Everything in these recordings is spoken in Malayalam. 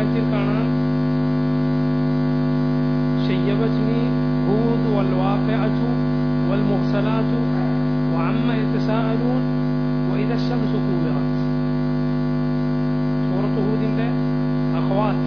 ആയത്തിൽ കാണാം شيبتني هود والواقعة والمرسلات وعما يتساءلون وإذا الشمس كورت സൂറത്ത് ഹൂദിന്റെ അഹ്വാത്ത്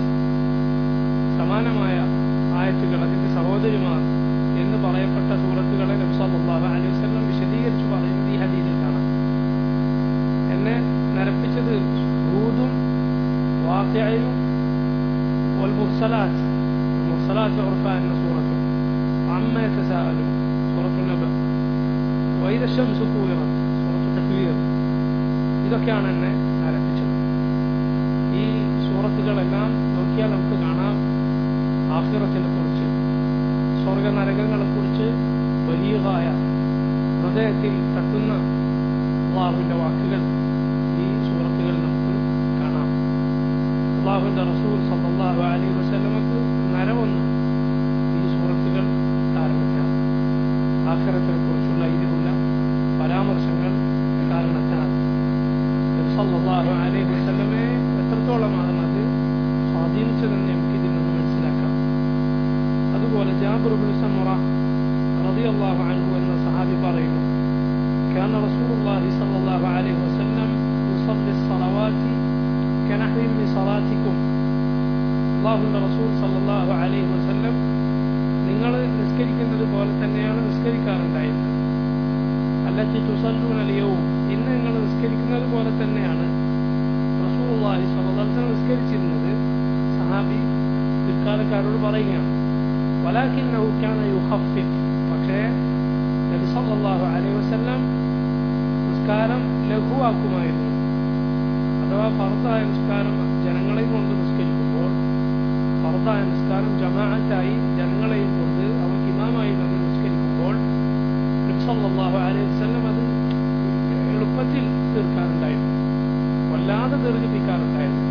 സമാനമായ ആയത്തുകൾ അതിന്റെ സഹോദരിമാർ എന്ന് പറയപ്പെട്ട സൂറത്തുകളെ നബ്സല്ലാഹു അലൈഹി വസല്ലം വിശദീകരിച്ചു പറയുന്നത് ഈ ഹദീസിൽ കാണാം എന്നെ നരപ്പിച്ചത് ഹൂദും വാക്യയും والمرسلات المرسلات عرفا أن سورة عما يتساءلون سورة النبأ وإذا الشمس كورت سورة تكوير ഇതൊക്കെയാണ് എന്നെ ആരംഭിച്ചത് ഈ സൂറത്തുകളെല്ലാം നോക്കിയാൽ നമുക്ക് കാണാം ആഫിറത്തിനെ കുറിച്ച് സ്വർഗ നരകങ്ങളെ കുറിച്ച് വലിയതായ ഹൃദയത്തിൽ തട്ടുന്ന അള്ളാഹുവിന്റെ വാക്കുകൾ ഈ സൂറത്തുകളിൽ നമുക്ക് കാണാം അള്ളാഹുവിന്റെ റസൂൽ സല്ലല്ലാഹു അലൈഹി വസല്ലമക്ക് നരവൊന്നും ഈ സൂറത്തുകൾ കാരണത്താൽ ആഖിറത്തിനെ കുറിച്ചുള്ള ഇതിലുള്ള പരാമർശങ്ങൾ കാരണത്താൽ നബി സല്ലല്ലാഹു അലൈഹി വസല്ലമയെ എത്രത്തോളമാണ് അത് സ്വാധീനിച്ചതെന്ന് നമുക്ക് ഇതിൽ നിന്ന് മനസ്സിലാക്കാം അതുപോലെ ജാബിർ ബിൻ സമുറ റളിയല്ലാഹു അൻഹു എന്ന സഹാബി പറയുന്നു كان رسول الله صلى الله عليه وسلم يصلي الصلوات كنحو من صلاتكم അള്ളാഹുന്റെ റസൂൽ സല്ലല്ലാഹു അലൈഹി വസല്ലം നിങ്ങൾ നിസ്കരിക്കുന്നത് പോലെ തന്നെയാണ് നിസ്കരിക്കാറുണ്ടായിരുന്നത് അല്ലത്തി തുസല്ലൂന ലിയവും ഇന്ന് നിങ്ങൾ നിസ്കരിക്കുന്നത് പോലെ തന്നെയാണ് റസൂലുള്ളാഹി സ്വല്ലല്ലാഹു അലൈഹി വസല്ലം നിസ്കരിച്ചിരുന്നത് സഹാബി പിൽക്കാലക്കാരോട് പറയുകയാണ് വലാകിന്നഹു കാന യുഖഫിഫ് പക്ഷേ നബി സല്ലല്ലാഹു അലൈഹി വസല്ലം നിസ്കാരം ലഘുവാക്കുമായിരുന്നു അഥവാ ഫർദായ നിസ്കാരം ജനങ്ങളെയും കൊണ്ട് നിസ്കരിക്കുമ്പോൾ ഫർദായ നിസ്കാരം ജമാഅത്തായി ജനങ്ങളെയും കൊണ്ട് അവർക്ക് ഇമാമായി നിന്ന് നിസ്കരിക്കുമ്പോൾ നബി സല്ലല്ലാഹു അലൈഹി വസല്ലം അത് എളുപ്പത്തിൽ തീർക്കാറുണ്ടായിരുന്നു വല്ലാതെ ദീർഘിപ്പിക്കാറുണ്ടായിരുന്നു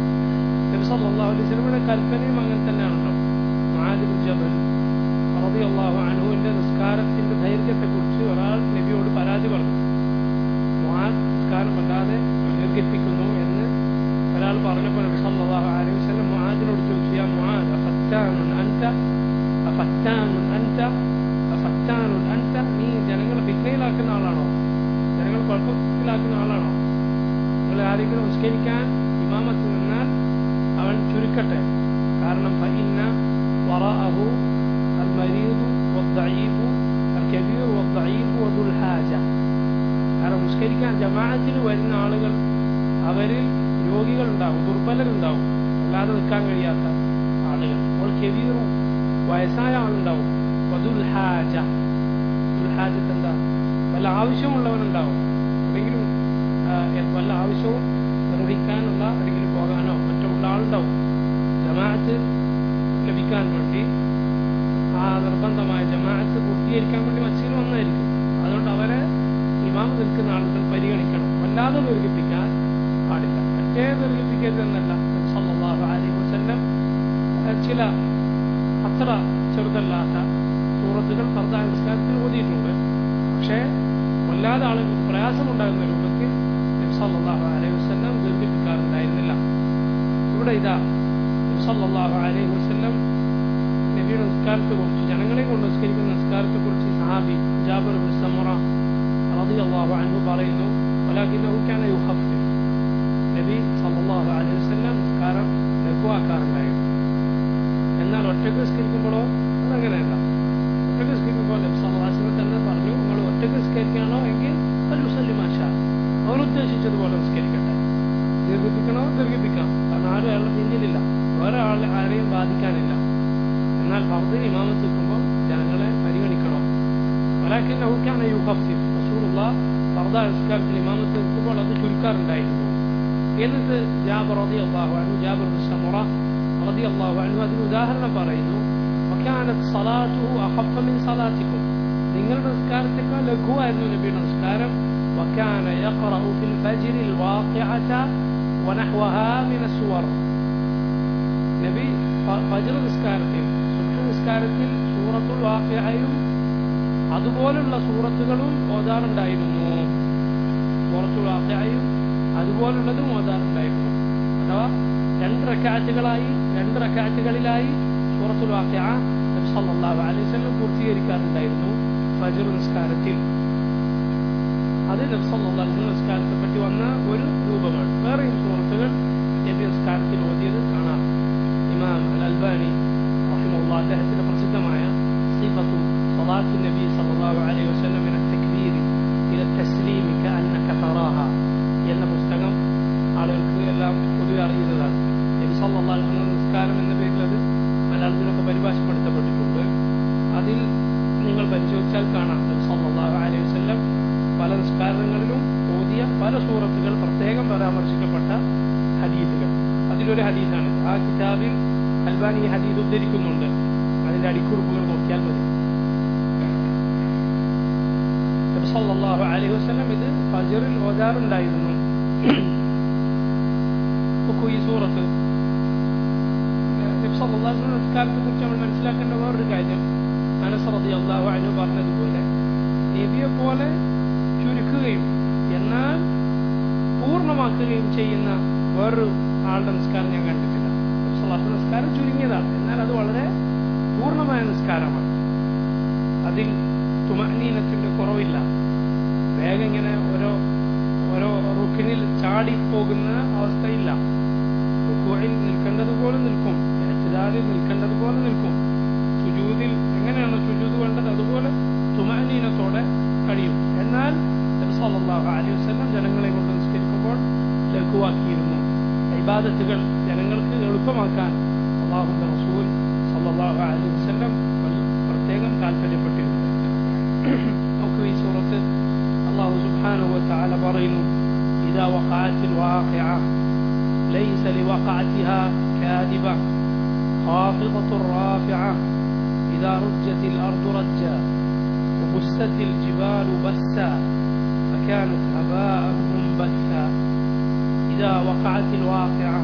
നബി സല്ലല്ലാഹു അലൈഹി വസല്ലമയുടെ കൽപ്പനയും അങ്ങനെ തന്നെയാണല്ലോ മുആദ് ബിൻ ജബൽ റളിയല്ലാഹു അൻഹുവിന്റെ നിസ്കാരത്തിന്റെ ദൈർഘ്യത്തെക്കുറിച്ച് ഒരാൾ നബിയോട് പരാതി പറഞ്ഞു മുആദ് നിസ്കാരം വല്ലാതെ ദീർഘിപ്പിക്കുന്നു എന്ന് ഒരാൾ പറഞ്ഞപ്പോൾ നബി സല്ലല്ലാഹു അലൈഹി വസല്ലം മുആദിനോട് ചോദിച്ചു യാ മുആദ് അഫത്താനുൻ അൻത അഫത്താനുൻ അൻത അഫത്താനുൻ അൻത നീ ജനങ്ങളെ ഫിത്നയിലാക്കുന്ന ആളാണോ ജനങ്ങൾ കുഴപ്പത്തിലാക്കുന്ന ആളാണോ നിങ്ങൾ ആരെങ്കിലും നിസ്കരിക്കാൻ ഇമാമത്ത് നിന്നാൽ അവൻ ചുരുക്കട്ടെ കാരണം ഫഇന്ന വറാഅഹു المريض والضعيف الكبير والضعيف وذو الحاجة കാരണം നിസ്കരിക്കാൻ ജമാഅത്തിൽ വരുന്ന ആളുകൾ അവരിൽ രോഗികളുണ്ടാവും ദുർബലരുണ്ടാവും അല്ലാതെ നിൽക്കാൻ കഴിയാത്ത ആളുകൾ അപ്പോൾ കെബീറും വയസ്സായ ആളുണ്ടാവും വധുൽ ഹാജ ദുൽഹാജത്ത് എന്താ വല്ല ആവശ്യമുള്ളവനുണ്ടാവും എവിടെയെങ്കിലും വല്ല ആവശ്യവും നിർവഹിക്കാനുള്ള എവിടെയെങ്കിലും പോകാനോ മറ്റോ ഉള്ള ആളുണ്ടാവും ജമാഅത്ത് ലഭിക്കാൻ വേണ്ടി ആ നിർബന്ധമായ ജമാഅത്ത് പൂർത്തീകരിക്കാൻ വേണ്ടി മസ്ജിദിൽ വന്നായിരിക്കും അതുകൊണ്ട് അവരെ ഇമാം നിൽക്കുന്ന ആളുകൾ പരിഗണിക്കണം വല്ലാതെ ദീർഘിപ്പിക്കാൻ പാടില്ല മറ്റേ ദീർഘിപ്പിക്കരുതെന്നല്ല സല്ലല്ലാഹു അലൈഹി വസല്ലം ചില അത്ര ചെറുതല്ലാത്ത സൂറത്തുകൾ ഫർദായ നിസ്കാരത്തിൽ ഓതിയിട്ടുണ്ട് പക്ഷേ വല്ലാതെ ആളുകൾക്ക് പ്രയാസമുണ്ടാകുന്ന രൂപത്തിൽ സല്ലല്ലാഹു അലൈഹി വസല്ലം ദീർഘിപ്പിക്കാറുണ്ടായിരുന്നില്ല ഇവിടെ ഇതാ സല്ലല്ലാഹു അലൈഹി വസല്ലം നബിയുടെ നിസ്കാരത്തെ കുറിച്ച് ജനങ്ങളെ കൊണ്ട് നിസ്കരിക്കുന്ന നിസ്കാരത്തെ കുറിച്ച് സഹാബി ജാബർ ബിൻ സമുറ റളിയല്ലാഹു അൻഹു പറയുന്നു ولكنه كان يخفف നബി സല്ലല്ലാഹു അലൈഹി വസല്ലം നിസ്കാരം ലഘുവാക്കാറുണ്ടായിരുന്നു എന്നാൽ ഒറ്റക്ക് നിസ്കരിക്കുമ്പോഴോ അതങ്ങനെയല്ല ഒറ്റക്ക് നിസ്കരിക്കുമ്പോൾ നബി സല്ലല്ലാഹു അലൈഹി വസല്ലം തന്നെ പറഞ്ഞു നിങ്ങൾ ഒറ്റക്ക് നിസ്കരിക്കുകയാണോ എങ്കിൽ അല്ലുസല്ലി മാഷ അവൻ ഉദ്ദേശിച്ചതുപോലെ നിസ്കരിക്കട്ടെ ദീർഘിപ്പിക്കണോ ദീർഘിപ്പിക്കാം കാരണം ആരും അയാളുടെ പിന്നിലില്ല വേറെ ആളെ ആരെയും ബാധിക്കാനില്ല എന്നാൽ ഫർദിന് ഇമാമത്ത് നിൽക്കുമ്പോൾ ജനങ്ങളെ പരിഗണിക്കണം ولكنه كان يخفف رسول الله ഫർദ നിസ്കാരത്തിൽ ഇമാമത്ത് നിൽക്കുമ്പോൾ അത് ചുരുക്കാറുണ്ടായിരുന്നു എന്നിട്ട് ജാബർ റതി അള്ളാഹു അനു ജാബർ സമുറ റതി അള്ളാഹു അനു അതിന് ഉദാഹരണം പറയുന്നു وكانت صلاته أخف من صلاتكم നിങ്ങളുടെ നിസ്കാരത്തെക്കാൾ ലഘുവായിരുന്നു നബിയുടെ നിസ്കാരം وكان يقرأ في الفجر الواقعة ونحوها من السور നബി ഫജ്ർ നിസ്കാരത്തിൽ സുബ്ഹ് നിസ്കാരത്തിൽ സൂറത്തുൽ വാഖിഅയും അതുപോലുള്ള സൂറത്തുകളും ഓതാറുണ്ടായിരുന്നു സൂറത്തുൽ വാഖിഅയും അതുപോലുള്ളതും ഓതാറുണ്ടായിരുന്നു അഥവാ രണ്ട് റക്കാറ്റുകളായി രണ്ട് റക്കാറ്റുകളിലായി സൂറത്തുൽ വാഖിഅ നബി സല്ലല്ലാഹു അലൈഹി വസല്ലം പൂർത്തീകരിക്കാറുണ്ടായിരുന്നു ഫജ്ർ നിസ്കാരത്തിൽ അത് നബി സല്ലല്ലാഹു അലൈഹി വസല്ലം നിസ്കാരത്തെ പറ്റി വന്ന ഒരു രൂപമാണ് വേറെയും സൂറത്തുകൾ നബി നിസ്കാരത്തിൽ ഓതിയത് കാണാം ഇമാം അൽ അൽബാനി റഹിമഹുല്ലാ അദ്ദേഹത്തിന്റെ പ്രസിദ്ധമായ സിഫത്തു صلاة النبي صلى الله عليه وسلم من التكبير إلى التسليم كأنك تراها എന്ന പുസ്തകം ആളുകൾക്ക് എല്ലാം പൊതുവെ അറിയുന്നതാണ് നബി സല്ലല്ലാഹു അലൈഹി വസല്ലം നിസ്കാരം എന്ന പേരിൽ അത് മലയാളത്തിലൊക്കെ പരിഭാഷപ്പെടുത്തപ്പെട്ടിട്ടുണ്ട് അതിൽ നിങ്ങൾ പരിശോധിച്ചാൽ കാണാം നബി സല്ലല്ലാഹു അലൈഹി വസല്ലം പല നിസ്കാരങ്ങളിലും ഓതിയ പല സൂറത്തുകൾ പ്രത്യേകം പരാമർശിക്കപ്പെട്ട ഹദീസുകൾ അതിലൊരു ഹദീസാണ് ആ കിതാബിൽ അൽബാനി ഈ ഹദീസ് ഉദ്ധരിക്കുന്നുണ്ട് അതിന്റെ അടിക്കുറിപ്പുകൾ നോക്കിയാൽ മതി നബി സല്ലല്ലാഹു അലൈഹി വസല്ലം ഇത് ഫജറിൽ ഓതാറുണ്ടായിരുന്നു നോക്കൂ ഈ സൂറത്ത് നബി സല്ലല്ലാഹു അലൈഹി വസല്ലം നിസ്കാരത്തെ കുറിച്ച് നമ്മൾ മനസ്സിലാക്കേണ്ട വേറൊരു കാര്യം അനസ് റളിയല്ലാഹു അൻഹു പറഞ്ഞതുപോലെ നബിയെ പോലെ ചുരുക്കുകയും എന്നാൽ പൂർണ്ണമാക്കുകയും ചെയ്യുന്ന വേറൊരു ആളുടെ നിസ്കാരം ഞാൻ കണ്ടിട്ടില്ല നബി സല്ലല്ലാഹു അലൈഹി വസല്ലം നിസ്കാരം ചുരുങ്ങിയതാണ് എന്നാൽ അത് വളരെ പൂർണ്ണമായ നിസ്കാരമാണ് അതിൽ തുമനീനത്തിന്റെ കുറവില്ല വേഗം ഇങ്ങനെ ഓരോ ഓരോ റുക്കിനിൽ ചാടി പോകുന്ന അവസ്ഥയില്ല റുക്കുവിൽ നിൽക്കേണ്ടതുപോലെ നിൽക്കും എഹ്തിദാലിൽ നിൽക്കേണ്ടതുപോലെ നിൽക്കും സുജൂദിൽ എങ്ങനെയാണ് സുജൂദ് വേണ്ടത് അതുപോലെ തുമനീനത്തോടെ കഴിയും എന്നാൽ നബി സല്ലല്ലാഹു അലൈഹി വസല്ലം ജനങ്ങളെ കൊണ്ട് നിസ്കരിക്കുമ്പോൾ ലഘുവാക്കിയിരുന്നു ഇബാദത്തുകൾ ജനങ്ങൾക്ക് എളുപ്പമാക്കാൻ അള്ളാഹുന്റെ റസൂൽ സല്ലല്ലാഹു അലൈഹി വസല്ലം പ്രത്യേകം താല്പര്യപ്പെട്ടിരുന്നു നോക്കൂ ഈ സൂറത്ത് അള്ളാഹു സുബ്ഹാനഹു വതആല പറയുന്നു ഇദാ വഖഅത്തിൽ വാഖിഅ ليس لوقعتها كاذبة خافضة رافعة إذا رجت الأرض رجا وبست الجبال بسا فكانت هباء منبثا إذا وقعت الواقعة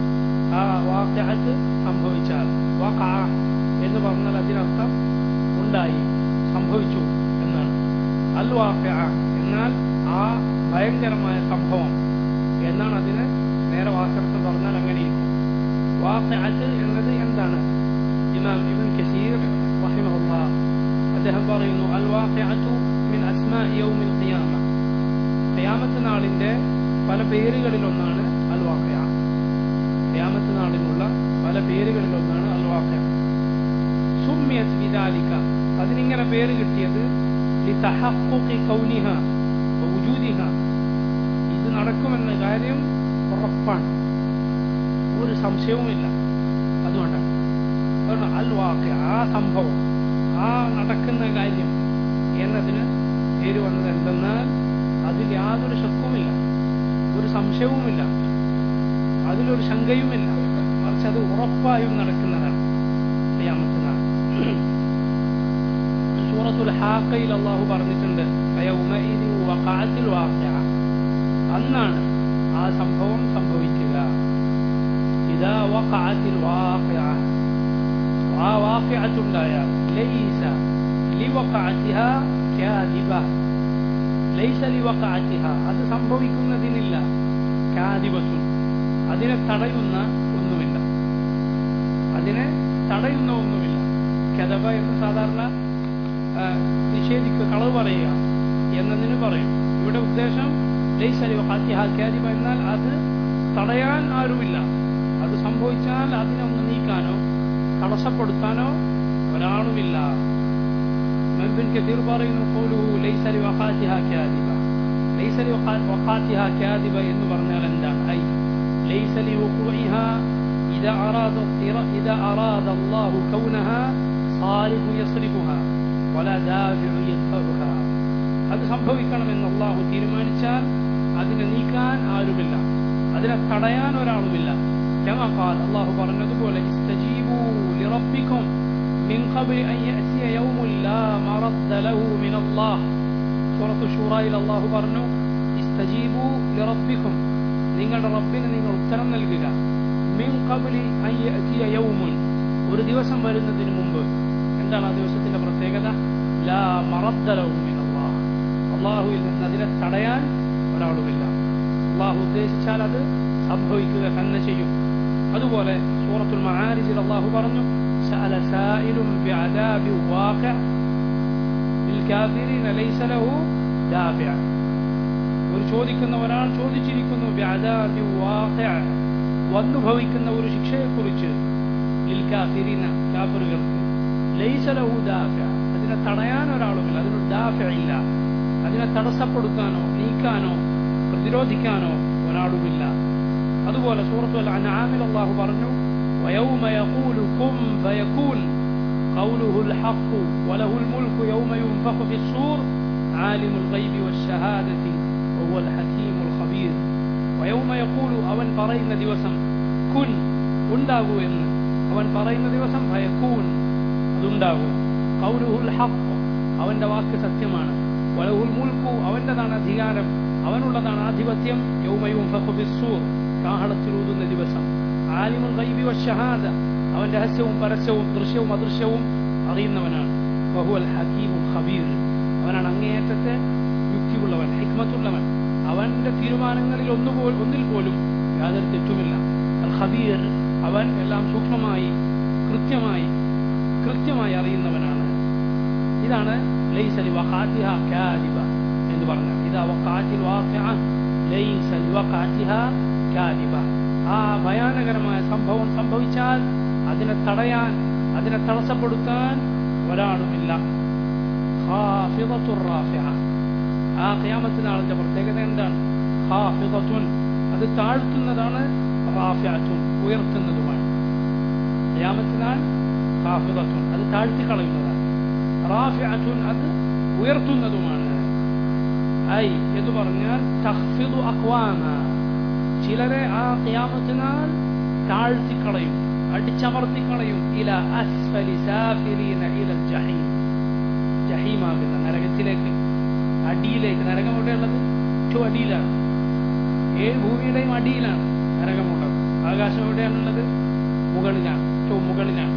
ആ വാക്യത്ത് സംഭവിച്ചാൽ വാക്ക എന്ന് പറഞ്ഞാൽ അതിനർത്ഥം ഉണ്ടായി സംഭവിച്ചു എന്നാണ് അൽ വാക്യ എന്നാൽ ആ ഭയങ്കരമായ സംഭവം എന്നാണ് അതിന് നേരെ വാക്കർത്ഥം പറഞ്ഞാൽ അങ്ങനെയിരിക്കും വാക്യത്ത് എന്നത് എന്താണ് ഇമാം ഇബൻ കസീർ റഹിമഹുല്ല അദ്ദേഹം പറയുന്നു അൽ വാക്യത്തു മിൻ അസ്മാ യൗമിൽ ഖിയാമ ഖിയാമത്ത് നാളിന്റെ പല പേരുകളിലൊന്നാണ് അൽ വാക്യ ഖിയാമത്ത് നാളിനുള്ള പല പേരുകളിലൊന്നാണ് അൽ വാക്യ സുമ്യത് വിദാലിക അതിനിങ്ങനെ പേര് കിട്ടിയത് ലിതഹഖുഖി കൗനിഹ വജൂദിഹ ഇത് നടക്കുമെന്ന കാര്യം ഉറപ്പാണ് ഒരു സംശയവുമില്ല അതുകൊണ്ടാണ് അതുകൊണ്ട് അൽ വാക്യ ആ സംഭവം ആ നടക്കുന്ന കാര്യം എന്നതിന് പേര് വന്നത് എന്തെന്നാൽ അതിൽ യാതൊരു ശക്കുമില്ല ഒരു സംശയവുമില്ല അതിലൊരു ശങ്കയുമില്ല മറിച്ച് അത് ഉറപ്പായും നടക്കുന്നതാണ് ഖിയാമത്ത് നാൾ സൂറത്തുൽ ഹാക്കയിൽ അള്ളാഹു പറഞ്ഞിട്ടുണ്ട് ഫയൗമഇദി വഖഅത്തിൽ വാഖിഅ അന്നാണ് ആ സംഭവം സംഭവിക്കുക ഇദാ വഖഅത്തിൽ വാഖിഅ ആ വാഖിഅത്തുണ്ടായാൽ ലൈസ ലിവഖഅതിഹ കാദിബ ലൈസ ലിവഖഅതിഹ അത് സംഭവിക്കുന്നതിനില്ല കാദിബത്തുൻ അതിനെ തടയുന്ന ഒന്നുമില്ല അതിനെ തടയുന്ന ഒന്നുമില്ല കഥബ എന്ന് സാധാരണ നിഷേധിക്കുക കളവ് പറയുക എന്നതിന് പറയും ഇവിടെ ഉദ്ദേശം ലൈസലി ഹാത്തിഹാക്യാദിബ എന്നാൽ അത് തടയാൻ ആരുമില്ല അത് സംഭവിച്ചാൽ അതിനെ ഒന്ന് നീക്കാനോ തടസ്സപ്പെടുത്താനോ ഒരാളുമില്ല മെബിൻ കതീർ പറയുന്നു പോലു ലൈസലി വഹാത്തിഹാക്യാദിബ ലൈസലി വഹാത്തിഹാക്യാദിബ എന്ന് പറഞ്ഞാൽ എന്താണ് ഐ ليس لوقوعها إذا أراد إذا أراد الله كونها صارف يصرفها ولا دافع يدفعها അത് സംഭവിക്കണമെന്ന് അള്ളാഹു തീരുമാനിച്ചാൽ അതിനെ നീക്കാൻ ആരുമില്ല അതിനെ തടയാൻ ഒരാളുമില്ല كما അള്ളാഹു പറഞ്ഞതുപോലെ استجيبوا لربكم من قبل أن يأتي يوم لا مرد له من الله സൂറത്ത് ഷൂറായിൽ അള്ളാഹു പറഞ്ഞു استجيبوا لربكم നിങ്ങളുടെ റബ്ബിന് നിങ്ങൾ ഉത്തരം നൽകുക മിൻ കബലി അയ്യ യൗമുൻ ഒരു ദിവസം വരുന്നതിന് മുമ്പ് എന്താണ് ആ ദിവസത്തിന്റെ പ്രത്യേകത ലാ മറദ്ദലവും അള്ളാഹ് അള്ളാഹുവിൽ നിന്ന് അതിനെ തടയാൻ ഒരാളുമില്ല അള്ളാഹു ഉദ്ദേശിച്ചാൽ അത് സംഭവിക്കുക തന്നെ ചെയ്യും അതുപോലെ സൂറത്തുൽ മആരിജിൽ അള്ളാഹു പറഞ്ഞു സഅല സായിലും ബിഅദാബി വാഖിഅ ലിൽകാഫിരീന ലൈസ ലഹു ദാഫിഅ ഒരു ചോദിക്കുന്ന ഒരാൾ ചോദിച്ചിരിക്കുന്നു ബിഅദാബി വാഖിഅ വന്നു ഭവിക്കുന്ന ഒരു ശിക്ഷയെക്കുറിച്ച് ലിൽകാഫിരീന കാഫിറുകൾക്ക് ലൈസ ലഹു ദാഫിഅ അതിനെ തടയാൻ ഒരാളുമില്ല അതിനൊരു ദാഫിഅ ഇല്ല അതിനെ തടസ്സപ്പെടുത്താനോ നീക്കാനോ പ്രതിരോധിക്കാനോ ഒരാളുമില്ല അതുപോലെ സൂറത്തു അൽ അൻആമിൽ അല്ലാഹു പറഞ്ഞു ويوم يقول كن فيكون قوله الحق وله الملك يوم ينفخ في الصور عالم الغيب والشهادة وهو الحكيم الخبير ويوم يقول അവൻ പറയുന്ന ദിവസം കുൻ ഉണ്ടാകൂ എന്ന് അവൻ പറയുന്ന ദിവസം ഭയക്കൂൻ അതുണ്ടാകും കൗലുഹുൽ ഹഖ് അവന്റെ വാക്ക് സത്യമാണ് വലഹുൽ മുൽക്കു അവന്റേതാണ് അധികാരം അവനുള്ളതാണ് ആധിപത്യം യൗമയും ഫഖുബിസ്സൂർ കാഹളത്തിലൂതുന്ന ദിവസം ആലിമുൽ ഗൈബി വശഹാദ അവൻ രഹസ്യവും പരസ്യവും ദൃശ്യവും അദൃശ്യവും അറിയുന്നവനാണ് വഹുവൽ ഹക്കീമുൽ ഖബീർ അവനാണ് അങ്ങേയറ്റത്തെ യുക്തിയുള്ളവൻ ഹിക്മത്തുള്ളവൻ അവന്റെ തീരുമാനങ്ങളിൽ ഒന്നുപോ ഒന്നിൽ പോലും യാതൊരു തെറ്റുമില്ല അൽ ഖബീർ അവൻ എല്ലാം സൂക്ഷ്മമായി കൃത്യമായി കൃത്യമായി അറിയുന്നവനാണ് ഇതാണ് ലൈസലി വഖാത്തിഹ കാദിബ എന്ന് പറഞ്ഞ ഇതാ വഖാത്തിൽ വാഖിഅ ലൈസലി വഖാത്തിഹ കാദിബ ആ ഭയാനകരമായ സംഭവം സംഭവിച്ചാൽ അതിനെ തടയാൻ അതിനെ തടസ്സപ്പെടുത്താൻ ഒരാളുമില്ല ഖാഫിദത്തുർ റാഫിഅ ആ ഖിയാമത്ത് നാളിന്റെ പ്രത്യേകത എന്താണ് ഖാഫിദത്തുൻ അത് താഴ്ത്തുന്നതാണ് റാഫിഅത്തുൻ ഉയർത്തുന്നതുമാണ് ഖിയാമത്ത് നാൾ ഖാഫിദത്തുൻ അത് താഴ്ത്തി കളയുന്നതാണ് റാഫിഅത്തുൻ അത് ഉയർത്തുന്നതുമാണ് ഐ എന്ന് പറഞ്ഞാൽ തഖ്ഫിദു അഖ്വാമ ചിലരെ ആ ഖിയാമത്തിനാൽ താഴ്ത്തിക്കളയും അടിച്ചമർത്തിക്കളയും ഇല അസ്ഫലി സാഫിലീന ഇല ജഹീം ജഹീമാകുന്ന നരകത്തിലേക്ക് അടിയിലേക്ക് നരകം എവിടെയുള്ളത് ഏറ്റവും അടിയിലാണ് ഏഴ് ഭൂമിയുടെയും അടിയിലാണ് നരകമുള്ളത് ആകാശം എവിടെയാണുള്ളത് മുകളിലാണ് ഏറ്റവും മുകളിലാണ്